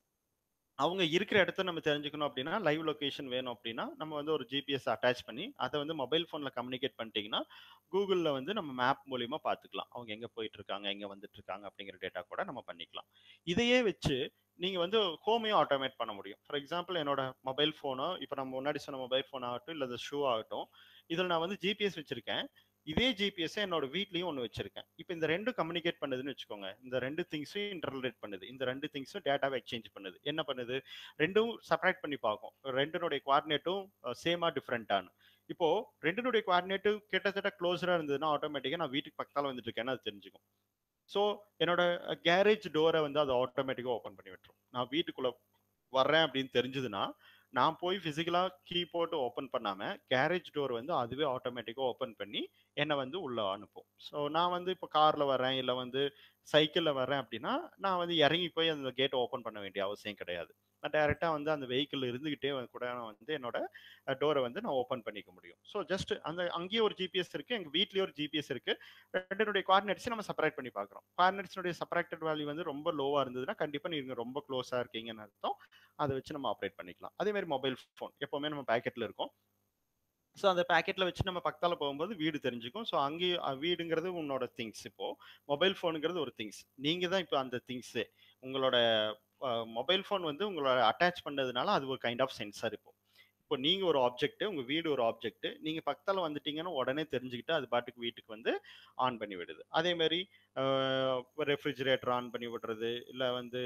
அவங்க இருக்கிற இடத்த நம்ம தெரிஞ்சுக்கணும் அப்படின்னா லைவ் லொகேஷன் வேணும் அப்படின்னா நம்ம வந்து ஒரு ஜிபிஎஸ் அட்டாச் பண்ணி அதை வந்து மொபைல் ஃபோனில் கம்யூனிகேட் பண்ணிட்டீங்கன்னா கூகுளில் வந்து நம்ம மேப் மூலியமாக பார்த்துக்கலாம் அவங்க எங்கே போயிட்டு இருக்காங்க எங்கே வந்துட்டு இருக்காங்க அப்படிங்கிற டேட்டா கூட நம்ம பண்ணிக்கலாம் இதையே வச்சு நீங்கள் வந்து ஹோமையும் ஆட்டோமேட் பண்ண முடியும் ஃபார் எக்ஸாம்பிள் என்னோட மொபைல் ஃபோனோ இப்போ நம்ம முன்னாடி சொன்ன மொபைல் ஃபோன் ஆகட்டும் இல்லை ஷூ ஆகட்டும் இதில் நான் வந்து ஜிபிஎஸ் வச்சுருக்கேன் இதே ஜிபிஎஸ் என்னோட வீட்லயும் ஒன்று வச்சிருக்கேன் இப்போ இந்த ரெண்டும் கம்யூனிகேட் பண்ணுதுன்னு வச்சுக்கோங்க இந்த ரெண்டு திங்ஸும் இன்டர்லேட் பண்ணுது இந்த ரெண்டு திங்ஸும் டேட்டாவை எக்ஸ்சேஞ்ச் பண்ணுது என்ன பண்ணுது ரெண்டும் செப்பரேட் பண்ணி பார்க்கும் ரெண்டினுடைய குவாடினேட்டும் சேமா டிஃப்ரெண்டானு இப்போ ரெண்டினுடைய குவாடினேட்டும் கிட்டத்தட்ட க்ளோஸரா இருந்ததுன்னா ஆட்டோமேட்டிக்காக நான் வீட்டுக்கு பக்கத்தால் வந்துட்டு இருக்கேன்னு அது தெரிஞ்சுக்கும் ஸோ என்னோட கேரேஜ் டோரை வந்து அது ஆட்டோமேட்டிக்காக ஓப்பன் பண்ணி விட்டுரும் நான் வீட்டுக்குள்ள வர்றேன் அப்படின்னு தெரிஞ்சதுன்னா நான் போய் ஃபிசிக்கலாக கீ போட்டு ஓப்பன் பண்ணாமல் கேரேஜ் டோர் வந்து அதுவே ஆட்டோமேட்டிக்காக ஓப்பன் பண்ணி என்னை வந்து உள்ளே அனுப்பும் ஸோ நான் வந்து இப்போ காரில் வரேன் இல்லை வந்து சைக்கிளில் வரேன் அப்படின்னா நான் வந்து இறங்கி போய் அந்த கேட்டை ஓப்பன் பண்ண வேண்டிய அவசியம் கிடையாது நான் டைரெக்டாக வந்து அந்த வெஹிக்கிள் இருந்துக்கிட்டே கூட நான் வந்து என்னோட டோரை வந்து நான் ஓப்பன் பண்ணிக்க முடியும் ஸோ ஜஸ்ட் அந்த அங்கேயே ஒரு ஜிபிஎஸ் இருக்குது எங்கள் வீட்லேயே ஒரு ஜிபிஎஸ் இருக்குது ரெண்டினுடைய குவாடினேட்ஸை நம்ம செப்பரேட் பண்ணி பார்க்குறோம் குவாடினேட்ஸினுடைய செப்பரேட்டட் வேல்யூ வந்து ரொம்ப லோவாக இருந்ததுன்னா கண்டிப்பாக நீங்கள் ரொம்ப க்ளோஸாக இருக்கீங்கன்னு அர்த்தம் அதை வச்சு நம்ம ஆப்ரேட் பண்ணிக்கலாம் அதே மாதிரி மொபைல் ஃபோன் எப்போவுமே நம்ம பேக்கெட்டில் இருக்கும் ஸோ அந்த பேக்கெட்டில் வச்சு நம்ம பக்கத்தால் போகும்போது வீடு தெரிஞ்சுக்கும் ஸோ அங்கேயும் வீடுங்கிறது உன்னோட திங்ஸ் இப்போ மொபைல் ஃபோனுங்கிறது ஒரு திங்ஸ் நீங்கள் தான் இப்போ அந்த திங்ஸு உங்களோட மொபைல் ஃபோன் வந்து உங்களோட அட்டாச் பண்ணதுனால அது ஒரு கைண்ட் ஆஃப் சென்சார் இப்போ இப்போ நீங்கள் ஒரு ஆப்ஜெக்ட் உங்கள் வீடு ஒரு ஆப்ஜெக்ட் நீங்கள் பக்கத்தில் வந்துட்டீங்கன்னா உடனே தெரிஞ்சுக்கிட்டு அது பாட்டுக்கு வீட்டுக்கு வந்து ஆன் பண்ணி விடுது அதே மாதிரி ரெஃப்ரிஜிரேட்டர் ஆன் பண்ணி விடுறது இல்லை வந்து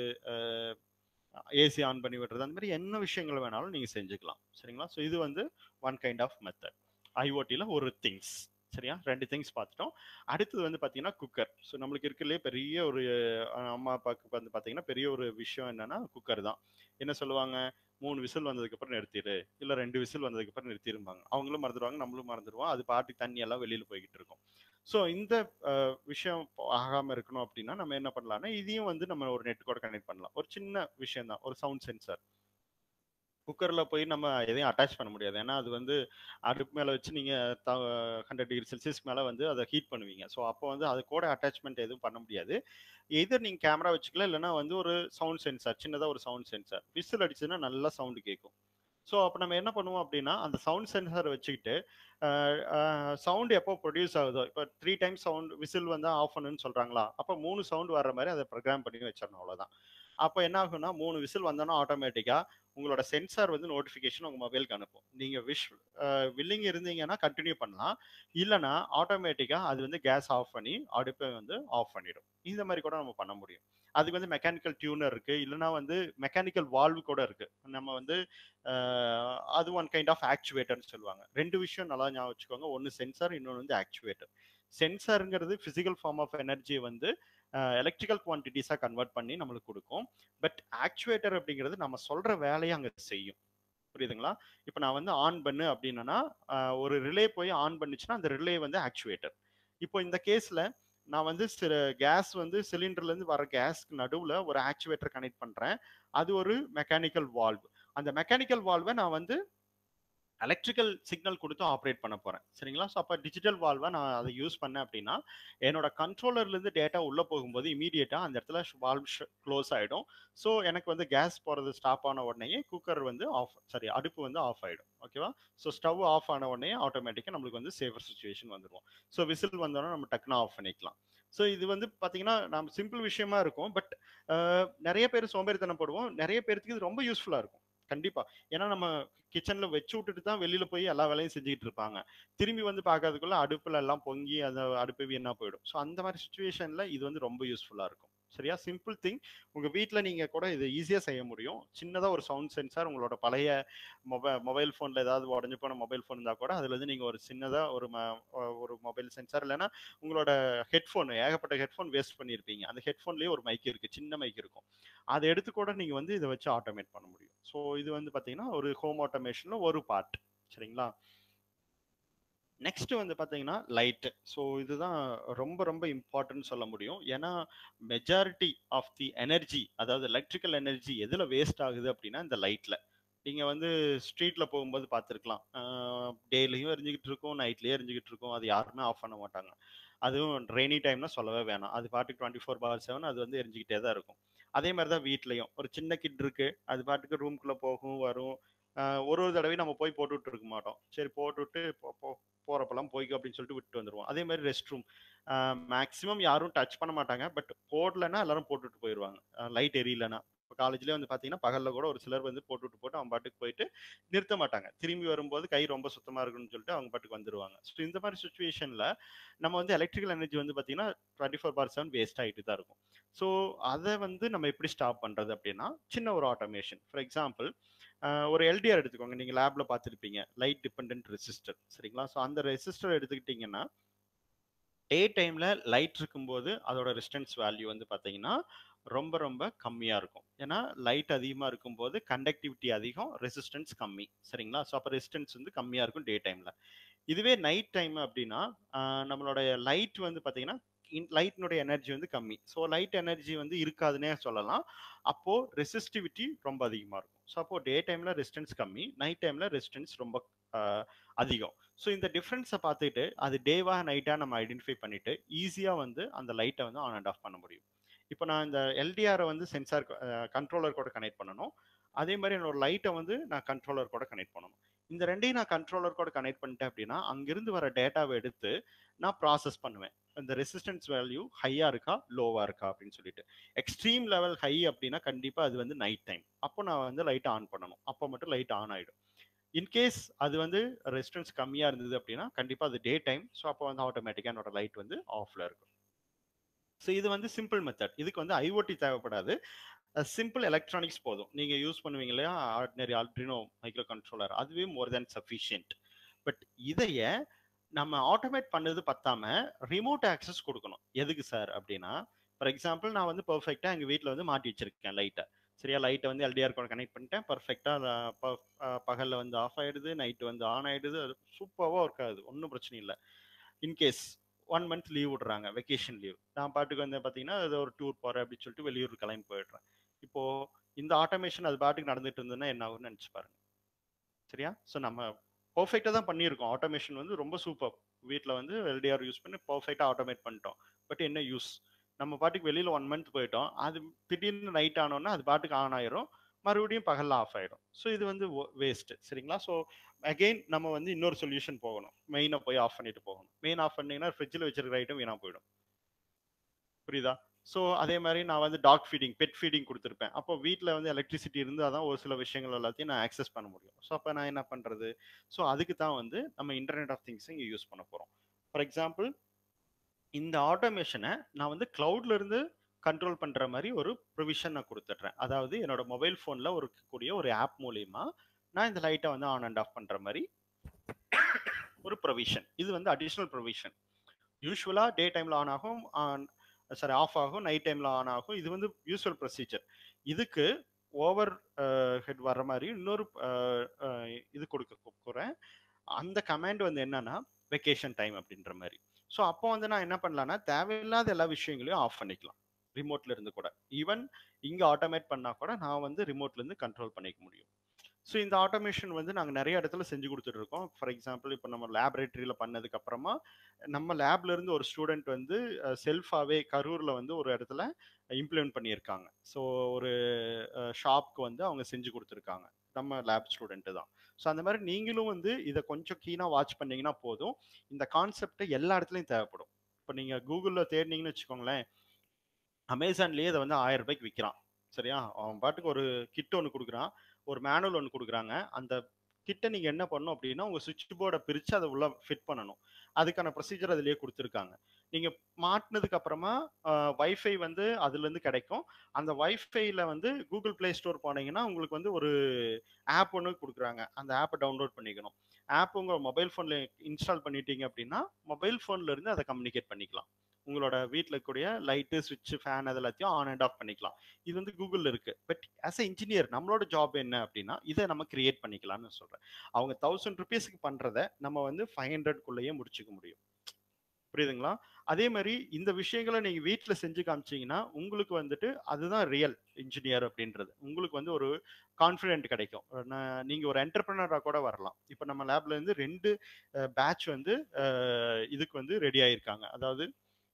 ஏசி ஆன் பண்ணி விடுறது அந்த மாதிரி என்ன விஷயங்கள் வேணாலும் நீங்கள் செஞ்சுக்கலாம் சரிங்களா ஸோ இது வந்து ஒன் கைண்ட் ஆஃப் மெத்தட் ஐஓடியில் ஒரு திங்ஸ் சரியா ரெண்டு திங்ஸ் பார்த்துட்டோம் அடுத்தது வந்து பார்த்தீங்கன்னா குக்கர் ஸோ நம்மளுக்கு இருக்கிறதுலே பெரிய ஒரு அம்மா அப்பாவுக்கு வந்து பார்த்தீங்கன்னா பெரிய ஒரு விஷயம் என்னன்னா குக்கர் தான் என்ன சொல்லுவாங்க மூணு விசில் வந்ததுக்கப்புறம் நிறுத்திடு இல்லை ரெண்டு விசில் வந்ததுக்கப்புறம் நிறுத்திருப்பாங்க அவங்களும் மறந்துடுவாங்க நம்மளும் மறந்துடுவோம் அது பாட்டுக்கு தண்ணி எல்லாம் வெளியில் போய்கிட்டு இருக்கும் ஸோ இந்த விஷயம் ஆகாமல் இருக்கணும் அப்படின்னா நம்ம என்ன பண்ணலாம்னா இதையும் வந்து நம்ம ஒரு நெட் கூட கனெக்ட் பண்ணலாம் ஒரு சின்ன விஷயம் தான் ஒரு சவுண்ட் சென்சார் குக்கரில் போய் நம்ம எதையும் அட்டாச் பண்ண முடியாது ஏன்னா அது வந்து அடுப்பு மேலே வச்சு நீங்கள் த ஹண்ட்ரட் டிகிரி செல்சியஸ்க்கு மேலே வந்து அதை ஹீட் பண்ணுவீங்க ஸோ அப்போ வந்து அது கூட அட்டாச்மெண்ட் எதுவும் பண்ண முடியாது எதர் நீங்கள் கேமரா வச்சுக்கலாம் இல்லைனா வந்து ஒரு சவுண்ட் சென்சார் சின்னதாக ஒரு சவுண்ட் சென்சார் விசில் அடிச்சதுன்னா நல்லா சவுண்டு கேட்கும் ஸோ அப்போ நம்ம என்ன பண்ணுவோம் அப்படின்னா அந்த சவுண்ட் சென்சார் வச்சுக்கிட்டு சவுண்ட் எப்போ ப்ரொடியூஸ் ஆகுதோ இப்போ த்ரீ டைம்ஸ் சவுண்ட் விசில் வந்து ஆஃப் பண்ணுன்னு சொல்கிறாங்களா அப்போ மூணு சவுண்ட் வர்ற மாதிரி அதை ப்ரோக்ராம் பண்ணி வச்சிடணும் அவ்வளோதான் அப்போ என்ன ஆகும்னா மூணு விசில் வந்தோன்னா ஆட்டோமேட்டிக்கா உங்களோட சென்சார் வந்து நோட்டிஃபிகேஷன் உங்க மொபைலுக்கு அனுப்பும் நீங்க விஷ் வில்லிங் இருந்தீங்கன்னா கண்டினியூ பண்ணலாம் இல்லைன்னா ஆட்டோமேட்டிக்கா அது வந்து கேஸ் ஆஃப் பண்ணி அடுப்பை வந்து ஆஃப் பண்ணிடும் இந்த மாதிரி கூட நம்ம பண்ண முடியும் அதுக்கு வந்து மெக்கானிக்கல் டியூனர் இருக்கு இல்லைன்னா வந்து மெக்கானிக்கல் வால்வு கூட இருக்கு நம்ம வந்து அஹ், அது ஒன் கைண்ட் ஆஃப் ஆக்சுவேட்டர்னு சொல்லுவாங்க ரெண்டு விஷயம் நல்லா ஞாபகம் வச்சுக்கோங்க ஒன்று சென்சார் இன்னொன்று வந்து ஆக்சுவேட்டர் சென்சாருங்கிறது பிசிக்கல் ஃபார்ம் ஆஃப் எனர்ஜியை வந்து எலக்ட்ரிக்கல் குவான்டிட்டிஸாக கன்வெர்ட் பண்ணி நம்மளுக்கு கொடுக்கும் பட் ஆக்சுவேட்டர் அப்படிங்கிறது நம்ம சொல்ற வேலையை அங்கே செய்யும் புரியுதுங்களா இப்போ நான் வந்து ஆன் பண்ணு அப்படின்னா ஆஹ், ஒரு ரிலே போய் ஆன் பண்ணுச்சுன்னா அந்த ரிலே வந்து ஆக்சுவேட்டர் இப்போ இந்த கேஸ்ல நான் வந்து சில கேஸ் வந்து சிலிண்டர்ல இருந்து வர கேஸ்க்கு நடுவுல ஒரு ஆக்சுவேட்டர் கனெக்ட் பண்றேன் அது ஒரு மெக்கானிக்கல் வால்வ் அந்த மெக்கானிக்கல் வால்வை நான் வந்து எலக்ட்ரிக்கல் சிக்னல் கொடுத்து ஆப்ரேட் பண்ண போறேன் சரிங்களா ஸோ அப்போ டிஜிட்டல் வால்வை நான் அதை யூஸ் பண்ணேன் அப்படின்னா என்னோட கண்ட்ரோலர்ல இருந்து டேட்டா உள்ள போகும்போது இமீடியட்டா அந்த இடத்துல வால்வ் க்ளோஸ் ஆயிடும் ஸோ எனக்கு வந்து கேஸ் போறது ஸ்டாப் ஆன உடனே குக்கர் வந்து ஆஃப் சாரி அடுப்பு வந்து ஆஃப் ஆயிடும் ஓகேவா ஸோ ஸ்டவ் ஆஃப் ஆன உடனே ஆட்டோமேட்டிக்காக நம்மளுக்கு வந்து சேஃபர் சுச்சுவேஷன் வந்துடும் ஸோ விசில் வந்தோடனே நம்ம டக்குன்னு ஆஃப் பண்ணிக்கலாம் ஸோ இது வந்து பார்த்தீங்கன்னா நம்ம சிம்பிள் விஷயமா இருக்கும் பட் நிறைய பேர் சோம்பேறித்தனப்படுவோம் நிறைய பேருக்கு இது ரொம்ப யூஸ்ஃபுல்லாக இருக்கும் கண்டிப்பா ஏன்னா நம்ம கிச்சன்ல வச்சு விட்டுட்டு தான் வெளியில போய் எல்லா வேலையும் செஞ்சுக்கிட்டு இருப்பாங்க திரும்பி வந்து பார்க்கறதுக்குள்ள அடுப்புல எல்லாம் பொங்கி அந்த அடுப்பு வீணா போயிடும் ஸோ அந்த மாதிரி சுச்சுவேஷன்ல இது வந்து ரொம்ப யூஸ்ஃபுல்லா இருக்கும் சரியா சிம்பிள் திங் உங்க வீட்டில் நீங்க கூட இதை ஈஸியா செய்ய முடியும் சின்னதா ஒரு சவுண்ட் சென்சார் உங்களோட பழைய மொபைல் மொபைல் போன்ல ஏதாவது உடஞ்சு போன மொபைல் போன் இருந்தா கூட அதுல இருந்து நீங்க ஒரு சின்னதா ஒரு ம- ஒரு மொபைல் சென்சார் இல்லைன்னா உங்களோட ஹெட்ஃபோன் ஏகப்பட்ட ஹெட்ஃபோன் வேஸ்ட் பண்ணியிருப்பீங்க அந்த ஹெட்ஃபோன்லயே ஒரு மைக் இருக்கு சின்ன மைக் இருக்கும் அதை எடுத்து கூட நீங்க வந்து இதை வச்சு ஆட்டோமேட் பண்ண முடியும் ஸோ இது வந்து பாத்தீங்கன்னா ஒரு ஹோம் ஆட்டோமேஷன்ல ஒரு பார்ட் சரிங்களா நெக்ஸ்ட் வந்து பாத்தீங்கன்னா லைட் ஸோ இதுதான் ரொம்ப ரொம்ப இம்பார்ட்டன்ட் சொல்ல முடியும் ஏன்னா மெஜாரிட்டி ஆஃப் தி எனர்ஜி அதாவது எலக்ட்ரிக்கல் எனர்ஜி எதுல வேஸ்ட் ஆகுது அப்படின்னா இந்த லைட்ல நீங்க வந்து ஸ்ட்ரீட்ல போகும்போது பார்த்துருக்கலாம் டேலையும் எரிஞ்சுக்கிட்டு இருக்கும் நைட்லயும் எரிஞ்சுக்கிட்டு இருக்கும் அது யாருமே ஆஃப் பண்ண மாட்டாங்க அதுவும் ரெய்னி டைம்னா சொல்லவே வேணாம் அது பாட்டுக்கு டுவெண்ட்டி ஃபோர் பார் செவன் அது வந்து எரிஞ்சுக்கிட்டே தான் இருக்கும் அதே மாதிரி தான் வீட்லயும் ஒரு சின்ன கிட் இருக்கு அது பாட்டுக்கு ரூம்குள்ள போகும் வரும் ஆஹ் ஒரு ஒரு தடவையும் நம்ம போய் போட்டு விட்டு இருக்க மாட்டோம் சரி போட்டு விட்டு போ- போ- போறப்பெல்லாம் போய்க்கு அப்படின்னு சொல்லிட்டு விட்டு வந்துருவோம் அதே மாதிரி ரெஸ்ட் ரூம் மேக்ஸிமம் யாரும் டச் பண்ண மாட்டாங்க பட் போடலன்னா எல்லாரும் போட்டுட்டு போயிடுவாங்க லைட் எரியலனா இப்போ காலேஜ்லேயே வந்து பார்த்தீங்கன்னா பகலில் கூட ஒரு சிலர் வந்து போட்டுவிட்டு போட்டு அவங்க பாட்டுக்கு போயிட்டு நிறுத்த மாட்டாங்க திரும்பி வரும்போது கை ரொம்ப சுத்தமாக இருக்குன்னு சொல்லிட்டு அவங்க பாட்டுக்கு வந்துருவாங்க ஸோ இந்த மாதிரி சுச்சுவேஷனில் நம்ம வந்து எலக்ட்ரிக்கல் எனர்ஜி வந்து பார்த்தீங்கன்னா twenty four bar seven waste ஆகிட்டு தான் இருக்கும் ஸோ அதை வந்து நம்ம எப்படி ஸ்டாப் பண்ணுறது அப்படின்னா சின்ன ஒரு ஆட்டோமேஷன் ஃபார் எக்ஸாம்பிள் ஒரு எல்டிஆர் எடுத்துக்கோங்க நீங்கள் லேபில் பார்த்துருப்பீங்க லைட் டிபெண்ட் ரெசிஸ்டர் சரிங்களா ஸோ அந்த ரெசிஸ்டர் எடுத்துக்கிட்டிங்கன்னா டே டைமில் லைட் இருக்கும்போது அதோட ரெசிஸ்டன்ஸ் வேல்யூ வந்து பார்த்தீங்கன்னா ரொம்ப ரொம்ப கம்மியாக இருக்கும் ஏன்னா லைட் அதிகமாக இருக்கும்போது கண்டக்டிவிட்டி அதிகம் ரெசிஸ்டன்ஸ் கம்மி சரிங்களா ஸோ அப்போ ரெசிஸ்டன்ஸ் வந்து கம்மியாக இருக்கும் டே டைமில் இதுவே நைட் டைம் அப்படின்னா ஆஹ் நம்மளோட லைட் வந்து பார்த்தீங்கன்னா லைட்னுடைய எனர்ஜி வந்து கம்மி ஸோ லைட் எனர்ஜி வந்து இருக்காதுன்னே சொல்லலாம் அப்போ ரெசிஸ்டிவிட்டி ரொம்ப அதிகமாக இருக்கும் ஸோ அப்போ டே டைமில் ரெசிஸ்டன்ஸ் கம்மி நைட் டைமில் ரெசிஸ்டன்ஸ் ரொம்ப ஆஹ் அதிகம் ஸோ இந்த டிஃப்ரென்ஸை பார்த்துட்டு அது டேவா நைட்டா நம்ம ஐடென்டிஃபை பண்ணிட்டு ஈஸியாக வந்து அந்த லைட்டை வந்து ஆன் அண்ட் ஆஃப் பண்ண முடியும் இப்போ நான் இந்த எல்டிஆரை வந்து சென்சார் கண்ட்ரோலர் கூட கனெக்ட் பண்ணணும் அதே மாதிரி என்னோட லைட்டை வந்து நான் கண்ட்ரோலர் கூட கனெக்ட் பண்ணணும் இந்த ரெண்டையும் நான் கண்ட்ரோலர் கூட கனெக்ட் பண்ணிட்டேன் அப்படின்னா அங்கிருந்து வர டேட்டாவை எடுத்து நான் ப்ராசஸ் பண்ணுவேன் இந்த ரெசிஸ்டன்ஸ் வேல்யூ ஹையா இருக்கா லோவா இருக்கா அப்படின்னு சொல்லிட்டு எக்ஸ்ட்ரீம் லெவல் ஹை அப்படின்னா கண்டிப்பா அது வந்து நைட் டைம் அப்போ நான் வந்து லைட் ஆன் பண்ணணும் அப்போ மட்டும் லைட் ஆன் ஆயிடும் இன்கேஸ் அது வந்து ரெசிஸ்டன்ஸ் கம்மியா இருந்தது அப்படின்னா கண்டிப்பா அது டே டைம் ஸோ அப்போ வந்து ஆட்டோமேட்டிக்கா என்னோட லைட் வந்து ஆஃப்ல இருக்கும் ஸோ இது வந்து சிம்பிள் மெத்தட் இதுக்கு வந்து ஐஓடி தேவைப்படாது சிம்பிள் எலக்ட்ரானிக்ஸ் போதும் நீங்க யூஸ் பண்ணுவீங்க இல்லையா ஆர்டினரி ஆல்ட்ரினோ மைக்ரோ கண்ட்ரோலர் அதுவே மோர் தேன் சஃபிஷியன்ட் பட் இதைய நம்ம ஆட்டோமேட் பண்ணது பத்தாம ரிமோட் ஆக்சஸ் கொடுக்கணும் எதுக்கு சார் அப்படின்னா ஃபார் எக்ஸாம்பிள் நான் வந்து பர்ஃபெக்டா எங்க வீட்டில் வந்து மாட்டி வச்சிருக்கேன் லைட்டை சரியா லைட்டை வந்து எல்டிஆர் கூட கனெக்ட் பண்ணிட்டேன் பர்ஃபெக்டாக பகலில் வந்து ஆஃப் ஆயிடுது நைட்டு வந்து ஆன் ஆயிடுது அது சூப்பராக ஒர்க் ஆகுது ஒன்றும் பிரச்சனை இல்லை இன்கேஸ் ஒன் மந்த் லீவ் விடுறாங்க வெக்கேஷன் லீவ் நான் பாட்டுக்கு வந்து பார்த்தீங்கன்னா ஏதோ ஒரு டூர் போகிறேன் அப்படின்னு சொல்லிட்டு வெளியூர் கிளம்பி போயிடுறேன் இப்போ இந்த ஆட்டோமேஷன் அது பாட்டுக்கு நடந்துட்டு இருந்ததுன்னா என்ன ஆகும்னு நினச்சி பாருங்க சரியா ஸோ நம்ம பர்ஃபெக்டாக தான் பண்ணியிருக்கோம் ஆட்டோமேஷன் வந்து ரொம்ப சூப்பர் வீட்டில் வந்து எல்டிஆர் யூஸ் பண்ணி பர்ஃபெக்டாக ஆட்டோமேட் பண்ணிட்டோம் பட் என்ன யூஸ் நம்ம பாட்டுக்கு வெளியில் ஒன் மந்த் போயிட்டோம் அது திடீர்னு நைட் ஆனோன்னா அது பாட்டுக்கு ஆன் ஆயிரும் மறுபடியும் பகலில் ஆஃப் ஆயிடும் ஸோ இது வந்து வேஸ்ட் சரிங்களா ஸோ அகெயின் நம்ம வந்து இன்னொரு சொல்யூஷன் போகணும் மெயினாக போய் ஆஃப் பண்ணிட்டு போகணும் மெயின் ஆஃப் பண்ணீங்கன்னா ஃப்ரிட்ஜில் வச்சிருக்கிற ஐட்டம் வீணாக போயிடும் புரியுதா ஸோ அதே மாதிரி நான் வந்து டாக் ஃபீடிங் பெட் ஃபீடிங் கொடுத்துருப்பேன் அப்போ வீட்டில் வந்து எலக்ட்ரிசிட்டி இருந்தால் தான் ஒரு சில விஷயங்கள் எல்லாத்தையும் நான் ஆக்சஸ் பண்ண முடியும் ஸோ அப்போ நான் என்ன பண்ணுறது ஸோ அதுக்கு தான் வந்து நம்ம இன்டர்நெட் ஆஃப் திங்ஸ் இங்கே யூஸ் பண்ண போகிறோம் ஃபார் எக்ஸாம்பிள் இந்த ஆட்டோமேஷனை நான் வந்து cloudல இருந்து கண்ட்ரோல் பண்ணுற மாதிரி ஒரு ப்ரொவிஷன் நான் கொடுத்துட்றேன் அதாவது என்னோட மொபைல் ஃபோனில் ஒரு இருக்கக்கூடிய ஒரு ஆப் மூலியமா நான் இந்த லைட்டை வந்து ஆன் அண்ட் ஆஃப் பண்ணுற மாதிரி ஒரு ப்ரொவிஷன் இது வந்து அடிஷ்னல் ப்ரொவிஷன் யூஸ்வலாக டே டைமில் ஆன் ஆகும் ஆன் சாரி ஆஃப் ஆகும் நைட் டைமில் ஆன் ஆகும் இது வந்து யூஸ்வல் ப்ரொசீஜர் இதுக்கு ஓவர் ஹெட் வர்ற மாதிரி இன்னொரு அஹ், அஹ், இது கொடுக்க போகிறேன் அந்த கமாண்ட் வந்து என்னன்னா வெக்கேஷன் டைம் அப்படின்ற மாதிரி ஸோ அப்போ வந்து நான் என்ன பண்ணலாம்னா தேவையில்லாத எல்லா விஷயங்களையும் ஆஃப் பண்ணிக்கலாம் ரிமோட்ல இருந்து கூட ஈவன் இங்கே ஆட்டோமேட் பண்ணா கூட நான் வந்து ரிமோட்ல இருந்து கண்ட்ரோல் பண்ணிக்க முடியும் ஸோ இந்த ஆட்டோமேஷன் வந்து நாங்கள் நிறைய இடத்துல செஞ்சு கொடுத்துட்டு இருக்கோம் ஃபார் எக்ஸாம்பிள் இப்போ நம்ம லேபரேட்டரியில் பண்ணதுக்கு அப்புறமா நம்ம லேப்ல இருந்து ஒரு ஸ்டூடெண்ட் வந்து செல்ஃபாவே கரூர்ல வந்து ஒரு இடத்துல இம்ப்ளிமெண்ட் பண்ணியிருக்காங்க ஸோ ஒரு ஷாப்க்கு வந்து அவங்க செஞ்சு கொடுத்துருக்காங்க நம்ம லேப் ஸ்டூடெண்ட்டு தான் ஸோ அந்த மாதிரி நீங்களும் வந்து இதை கொஞ்சம் கீனாக வாட்ச் பண்ணீங்கன்னா போதும் இந்த கான்செப்ட் எல்லா இடத்துலையும் தேவைப்படும் இப்போ நீங்கள் கூகுளில் தேடினீங்கன்னு வச்சுக்கோங்களேன் அமேசான்லேயே இதை வந்து ஆயிரம் ரூபாய்க்கு விற்கிறான் சரியா அவன் பாட்டுக்கு ஒரு கிட் ஒன்று கொடுக்குறான் ஒரு மேனுவல் ஒன்று கொடுக்குறாங்க அந்த கிட்ட நீங்க என்ன பண்ணணும் அப்படின்னா உங்க சுவிட்ச் போர்டை பிரிச்சு அதை உள்ள ஃபிட் பண்ணணும் அதுக்கான ப்ரொசீஜர் அதுலயே கொடுத்துருக்காங்க நீங்க மாட்டினதுக்கு அப்புறமா வைஃபை வந்து அதுல இருந்து கிடைக்கும் அந்த வைஃபைல வந்து கூகுள் பிளே ஸ்டோர் போனீங்கன்னா உங்களுக்கு வந்து ஒரு ஆப் ஒன்று கொடுக்குறாங்க அந்த ஆப்பை டவுன்லோட் பண்ணிக்கணும் ஆப் உங்க மொபைல் ஃபோன்ல இன்ஸ்டால் பண்ணிட்டீங்க அப்படின்னா மொபைல் ஃபோன்ல இருந்து அதை கம்யூனிகேட் பண்ணிக்கலாம் உங்களோட வீட்டில் இருக்கக்கூடிய லைட்டு சுவிட்ச் ஃபேன் அது எல்லாத்தையும் ஆன் அண்ட் ஆஃப் பண்ணிக்கலாம் இது வந்து கூகுளில் இருக்கு பட் ஆஸ் அ இன்ஜினியர் நம்மளோட ஜாப் என்ன அப்படின்னா இதை நம்ம கிரியேட் பண்ணிக்கலாம்னு சொல்றேன் அவங்க தௌசண்ட் ருபீஸ்க்கு பண்றத நம்ம வந்து ஃபைவ் ஹண்ட்ரட்குள்ளேயே முடிச்சுக்க முடியும் புரியுதுங்களா அதே மாதிரி இந்த விஷயங்களை நீங்க வீட்டில் செஞ்சு காமிச்சீங்கன்னா உங்களுக்கு வந்துட்டு அதுதான் ரியல் இன்ஜினியர் அப்படின்றது உங்களுக்கு வந்து ஒரு கான்ஃபிடென்ட் கிடைக்கும் நான் நீங்க ஒரு என்டர்பிரினராக கூட வரலாம் இப்போ நம்ம லேப்ல இருந்து ரெண்டு பேட்ச் வந்து அஹ், இதுக்கு வந்து ரெடி ஆயிருக்காங்க அதாவது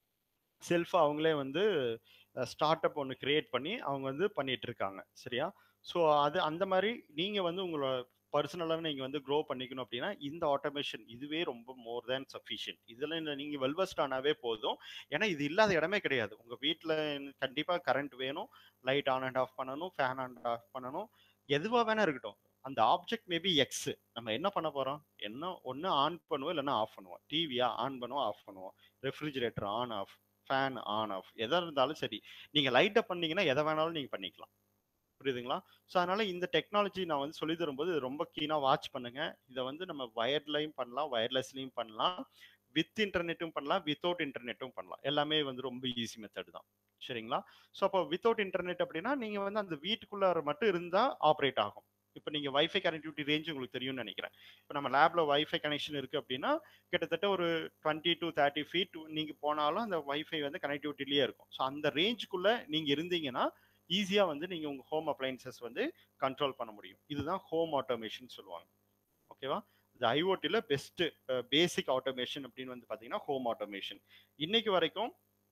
செல்ஃபா அவங்களே வந்து ஸ்டார்ட் அப் ஒன்று கிரியேட் பண்ணி அவங்க வந்து பண்ணிட்டு இருக்காங்க சரியா ஸோ அது அந்த மாதிரி நீங்க வந்து உங்களோட பர்சனலாக நீங்கள் வந்து க்ரோ பண்ணிக்கணும் அப்படின்னா இந்த ஆட்டோமேஷன் இதுவே ரொம்ப மோர் தேன் சஃபிஷியன்ட் இதில் நீங்கள் வெல்வஸ்ட் ஆனாவே போதும் ஏன்னா இது இல்லாத இடமே கிடையாது உங்கள் வீட்டில் கண்டிப்பாக கரண்ட் வேணும் லைட் ஆன் அண்ட் ஆஃப் பண்ணணும் ஃபேன் ஆன் அண்ட் ஆஃப் பண்ணணும் எதுவாக வேணா இருக்கட்டும் அந்த ஆப்ஜெக்ட் மேபி எக்ஸ் நம்ம என்ன பண்ண போகிறோம் என்ன ஒன்று ஆன் பண்ணுவோம் இல்லைன்னா ஆஃப் பண்ணுவோம் டிவியா ஆன் பண்ணுவோம் ஆஃப் பண்ணுவோம் refrigerator on off fan on off எதாக இருந்தாலும் சரி நீங்கள் லைட்டை பண்ணீங்கன்னா எதை வேணாலும் நீங்கள் பண்ணிக்கலாம் புரியுதுங்களா ஸோ அதனால இந்த டெக்னாலஜி நான் வந்து சொல்லி தரும்போது இது ரொம்ப கீனாக வாட்ச் பண்ணுங்க இதை வந்து நம்ம வயர்லையும் பண்ணலாம் வயர்லெஸ்லையும் பண்ணலாம் வித் இன்டர்நெட்டும் பண்ணலாம் வித்தவுட் இன்டர்நெட்டும் பண்ணலாம் எல்லாமே வந்து ரொம்ப ஈஸி மெத்தட் தான் சரிங்களா ஸோ அப்போ வித்தவுட் இன்டர்நெட் அப்படின்னா நீங்கள் வந்து அந்த வீட்டுக்குள்ளார மட்டும் இருந்தால் ஆப்ரேட் ஆகும் இப்போ நீங்கள் வைஃபை கனெக்டிவிட்டி ரேஞ்ச் உங்களுக்கு தெரியும்னு நினைக்கிறேன் இப்போ நம்ம லேப்ல வைஃபை கனெக்ஷன் இருக்குது அப்படின்னா கிட்டத்தட்ட ஒரு டுவெண்ட்டி டு தேர்ட்டி ஃபீட் நீங்கள் போனாலும் அந்த வைஃபை வந்து கனெக்டிவிட்டிலேயே இருக்கும் ஸோ அந்த ரேஞ்சுக்குள்ளே நீங்கள் இருந்தீங்கன்னா ஈஸியாக வந்து நீங்கள் உங்கள் ஹோம் அப்ளைன்சஸ் வந்து கண்ட்ரோல் பண்ண முடியும் இதுதான் ஹோம் ஆட்டோமேஷன் சொல்லுவாங்க ஓகேவா இந்த ஐஓடியில் பெஸ்ட் பேசிக் ஆட்டோமேஷன் அப்படின்னு வந்து பார்த்தீங்கன்னா ஹோம் ஆட்டோமேஷன் இன்னைக்கு வரைக்கும்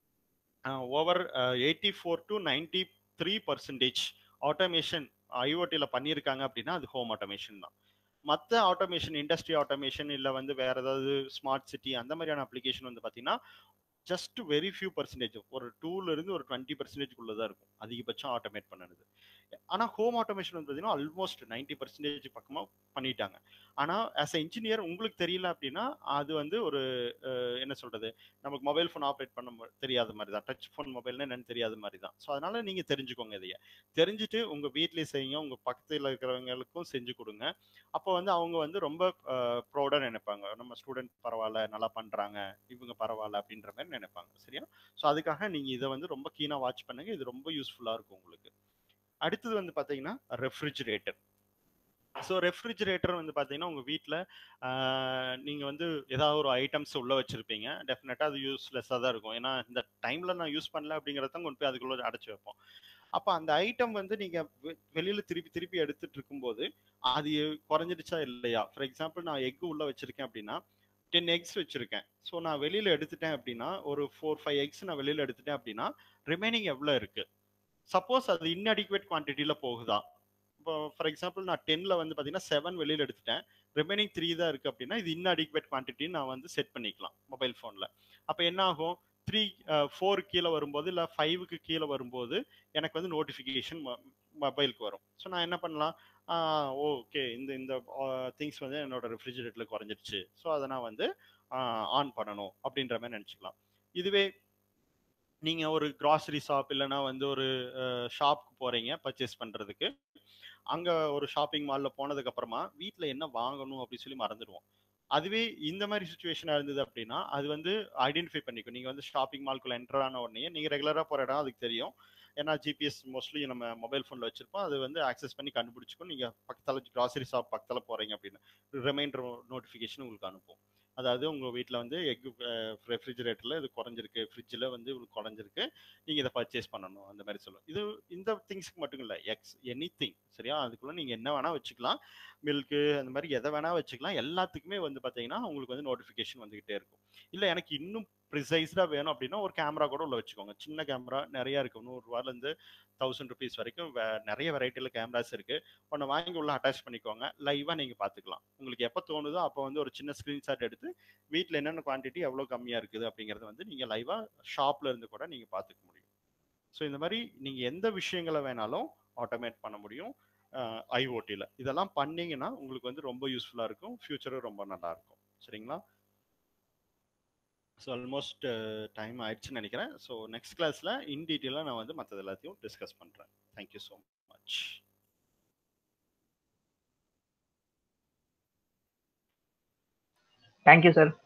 over eighty four to ninety three percentage automation ஐஓடியில் பண்ணியிருக்காங்க அப்படின்னா அது ஹோம் ஆட்டோமேஷன் தான் மற்ற ஆட்டோமேஷன் இண்டஸ்ட்ரி ஆட்டோமேஷன் இல்லை வந்து வேற ஏதாவது ஸ்மார்ட் சிட்டி அந்த மாதிரியான அப்ளிகேஷன் வந்து பார்த்தீங்கன்னா ஜஸ்ட் வெரி ஃபியூ பர்சன்டேஜ் ஒரு டூல இருந்து ஒரு டுவெண்ட்டி பர்சன்டேஜ்குள்ள தான் இருக்கும் அதிகபட்சம் ஆட்டோமேட் பண்ணது ஆனால் ஹோம் ஆட்டோமேஷன் வந்து பார்த்தீங்கன்னா ஆல்மோஸ்ட் நைன்டி பர்சன்டேஜ் பக்கமாக பண்ணிட்டாங்க ஆனால் ஆஸ் அ இன்ஜினியர் உங்களுக்கு தெரியல அப்படின்னா அது வந்து ஒரு அஹ், என்ன சொல்றது நமக்கு மொபைல் ஃபோன் ஆப்ரேட் பண்ண ம- தெரியாத மாதிரி தான் டச் ஃபோன் மொபைல்னா என்னன்னு தெரியாத மாதிரி தான் ஸோ அதனால நீங்க தெரிஞ்சுக்கோங்க இதைய தெரிஞ்சுட்டு உங்க வீட்லயே செய்யுங்க உங்க பக்கத்துல இருக்கிறவங்களுக்கும் செஞ்சு கொடுங்க அப்போ வந்து அவங்க வந்து ரொம்ப ப்ரௌடா நினைப்பாங்க நம்ம ஸ்டூடெண்ட் பரவாயில்ல நல்லா பண்றாங்க இவங்க பரவாயில்ல அப்படின்ற மாதிரி நினைப்பாங்க சரியா ஸோ அதுக்காக நீங்க இதை வந்து ரொம்ப கீனா வாட்ச் பண்ணுங்க இது ரொம்ப யூஸ்ஃபுல்லா இருக்கும் உங்களுக்கு அடுத்தது வந்து பாத்தீங்கன்னா ரெஃப்ரிஜிரேட்டர் ஸோ ரெஃப்ரிஜிரேட்டர் வந்து பார்த்தீங்கன்னா உங்கள் வீட்டில் நீங்கள் வந்து ஏதாவது ஒரு ஐட்டம்ஸ் உள்ளே வச்சுருப்பீங்க டெஃபினட்டாக அது யூஸ்லெஸ்ஸாக தான் இருக்கும் ஏன்னா இந்த டைமில் நான் யூஸ் பண்ணல அப்படிங்கிறத கொண்டு போய் அதுக்குள்ளே அடைச்சி வைப்போம் அப்போ அந்த ஐட்டம் வந்து நீங்கள் வெளியில் திருப்பி திருப்பி எடுத்துட்டு இருக்கும்போது அது குறைஞ்சிடுச்சா இல்லையா ஃபார் எக்ஸாம்பிள் நான் எக் உள்ளே வச்சுருக்கேன் அப்படின்னா டென் எக்ஸ் வச்சுருக்கேன் ஸோ நான் வெளியில் எடுத்துட்டேன் அப்படின்னா ஒரு ஃபோர் ஃபைவ் எக்ஸ் நான் வெளியில் எடுத்துட்டேன் அப்படின்னா ரிமைனிங் எவ்வளோ இருக்குது சப்போஸ் அது இன்அடிக்குவேட் குவான்டிட்டியில் போகுதா இப்போ ஃபார் எக்ஸாம்பிள் நான் டென்னில் வந்து பார்த்தீங்கன்னா செவன் வெளியில் எடுத்துட்டேன் ரிமைனிங் த்ரீ தான் இருக்குது அப்படின்னா இது இன்அடிக்குவேட் குவான்டிட்டின்னு நான் வந்து செட் பண்ணிக்கலாம் மொபைல் ஃபோனில் அப்போ என்ன ஆகும் த்ரீ ஃபோர் கீழே வரும்போது இல்லை ஃபைவுக்கு கீழே வரும்போது எனக்கு வந்து நோட்டிஃபிகேஷன் மொபைலுக்கு வரும் ஸோ நான் என்ன பண்ணலாம் ஓகே இந்த இந்த திங்ஸ் வந்து என்னோட ரெஃப்ரிஜரேட்டரில் குறைஞ்சிருச்சு ஸோ அதை நான் வந்து ஆன் பண்ணணும் அப்படின்ற மாதிரி நினச்சிக்கலாம் இதுவே நீங்கள் ஒரு கிராசரி ஷாப் இல்லைன்னா வந்து ஒரு ஷாப்க்கு போகிறீங்க பர்ச்சேஸ் பண்ணுறதுக்கு அங்கே ஒரு ஷாப்பிங் மாலில் போனதுக்கப்புறமா வீட்டில் என்ன வாங்கணும் அப்படின்னு சொல்லி மறந்துடுவோம் அதுவே இந்த மாதிரி சுச்சுவேஷனாக இருந்தது அப்படின்னா அது வந்து ஐடென்டிஃபை பண்ணிக்கும் நீங்கள் வந்து ஷாப்பிங் மால்குள்ளே என்டர் ஆன உடனே நீங்கள் ரெகுலராக போகிற இடம் அதுக்கு தெரியும் ஏன்னா ஜிபிஎஸ் மோஸ்ட்லி நம்ம மொபைல் ஃபோனில் வச்சிருப்போம் அது வந்து ஆக்சஸ் பண்ணி கண்டுபிடிச்சிக்கும் நீங்கள் பக்கத்தில் கிராசரி ஷாப் பக்கத்தில் போகிறீங்க அப்படின்னு ரிமைண்டர் நோட்டிஃபிகேஷன் உங்களுக்கு அனுப்பும் அதாவது உங்கள் வீட்டில் வந்து எக் ரெஃப்ரிஜரேட்டரில் இது குறைஞ்சிருக்கு ஃப்ரிட்ஜில் வந்து இவ்வளோ குறைஞ்சிருக்கு நீங்கள் இதை பர்ச்சேஸ் பண்ணணும் அந்த மாதிரி சொல்லும் இது இந்த திங்ஸ்க்கு மட்டும் இல்லை எக்ஸ் எனி திங் சரியா அதுக்குள்ளே நீங்கள் என்ன வேணால் வச்சுக்கலாம் மில்க்கு அந்த மாதிரி எதை வேணால் வச்சுக்கலாம் எல்லாத்துக்குமே வந்து பார்த்தீங்கன்னா உங்களுக்கு வந்து நோட்டிஃபிகேஷன் வந்துக்கிட்டே இருக்கும் இல்லை எனக்கு இன்னும் ப்ரிசைஸ்டாக வேணும் அப்படின்னா ஒரு கேமரா கூட உள்ள வச்சுக்கோங்க சின்ன கேமரா நிறையா இருக்குது நூறுரூவாலேருந்து தௌசண்ட் ருபீஸ் வரைக்கும் நிறைய வெரைட்டியில் கேமராஸ் இருக்குது ஒன்று வாங்கி உள்ள அட்டாச் பண்ணிக்கோங்க லைவாக நீங்கள் பார்த்துக்கலாம் உங்களுக்கு எப்போ தோணுதோ அப்போ வந்து ஒரு சின்ன ஸ்க்ரீன்ஷாட் எடுத்து வீட்டில் என்னென்ன குவான்டிட்டி எவ்வளோ கம்மியாக இருக்குது அப்படிங்கிறத வந்து நீங்கள் லைவாக ஷாப்பில் இருந்து கூட நீங்கள் பார்த்துக்க முடியும் ஸோ இந்த மாதிரி நீங்கள் எந்த விஷயங்களை வேணாலும் ஆட்டோமேட் பண்ண முடியும் ஐஓடியில் இதெல்லாம் பண்ணீங்கன்னா உங்களுக்கு வந்து ரொம்ப யூஸ்ஃபுல்லாக இருக்கும் ஃப்யூச்சரும் ரொம்ப நல்லா இருக்கும் சரிங்களா ஸோ ஆல்மோஸ்ட் டைம் ஆயிடுச்சுன்னு நினைக்கிறேன் ஸோ நெக்ஸ்ட் கிளாஸில் இன் டீட்டெயிலாக நான் வந்து மற்றது எல்லாத்தையும் டிஸ்கஸ் பண்ணுறேன் thank you so much thank you sir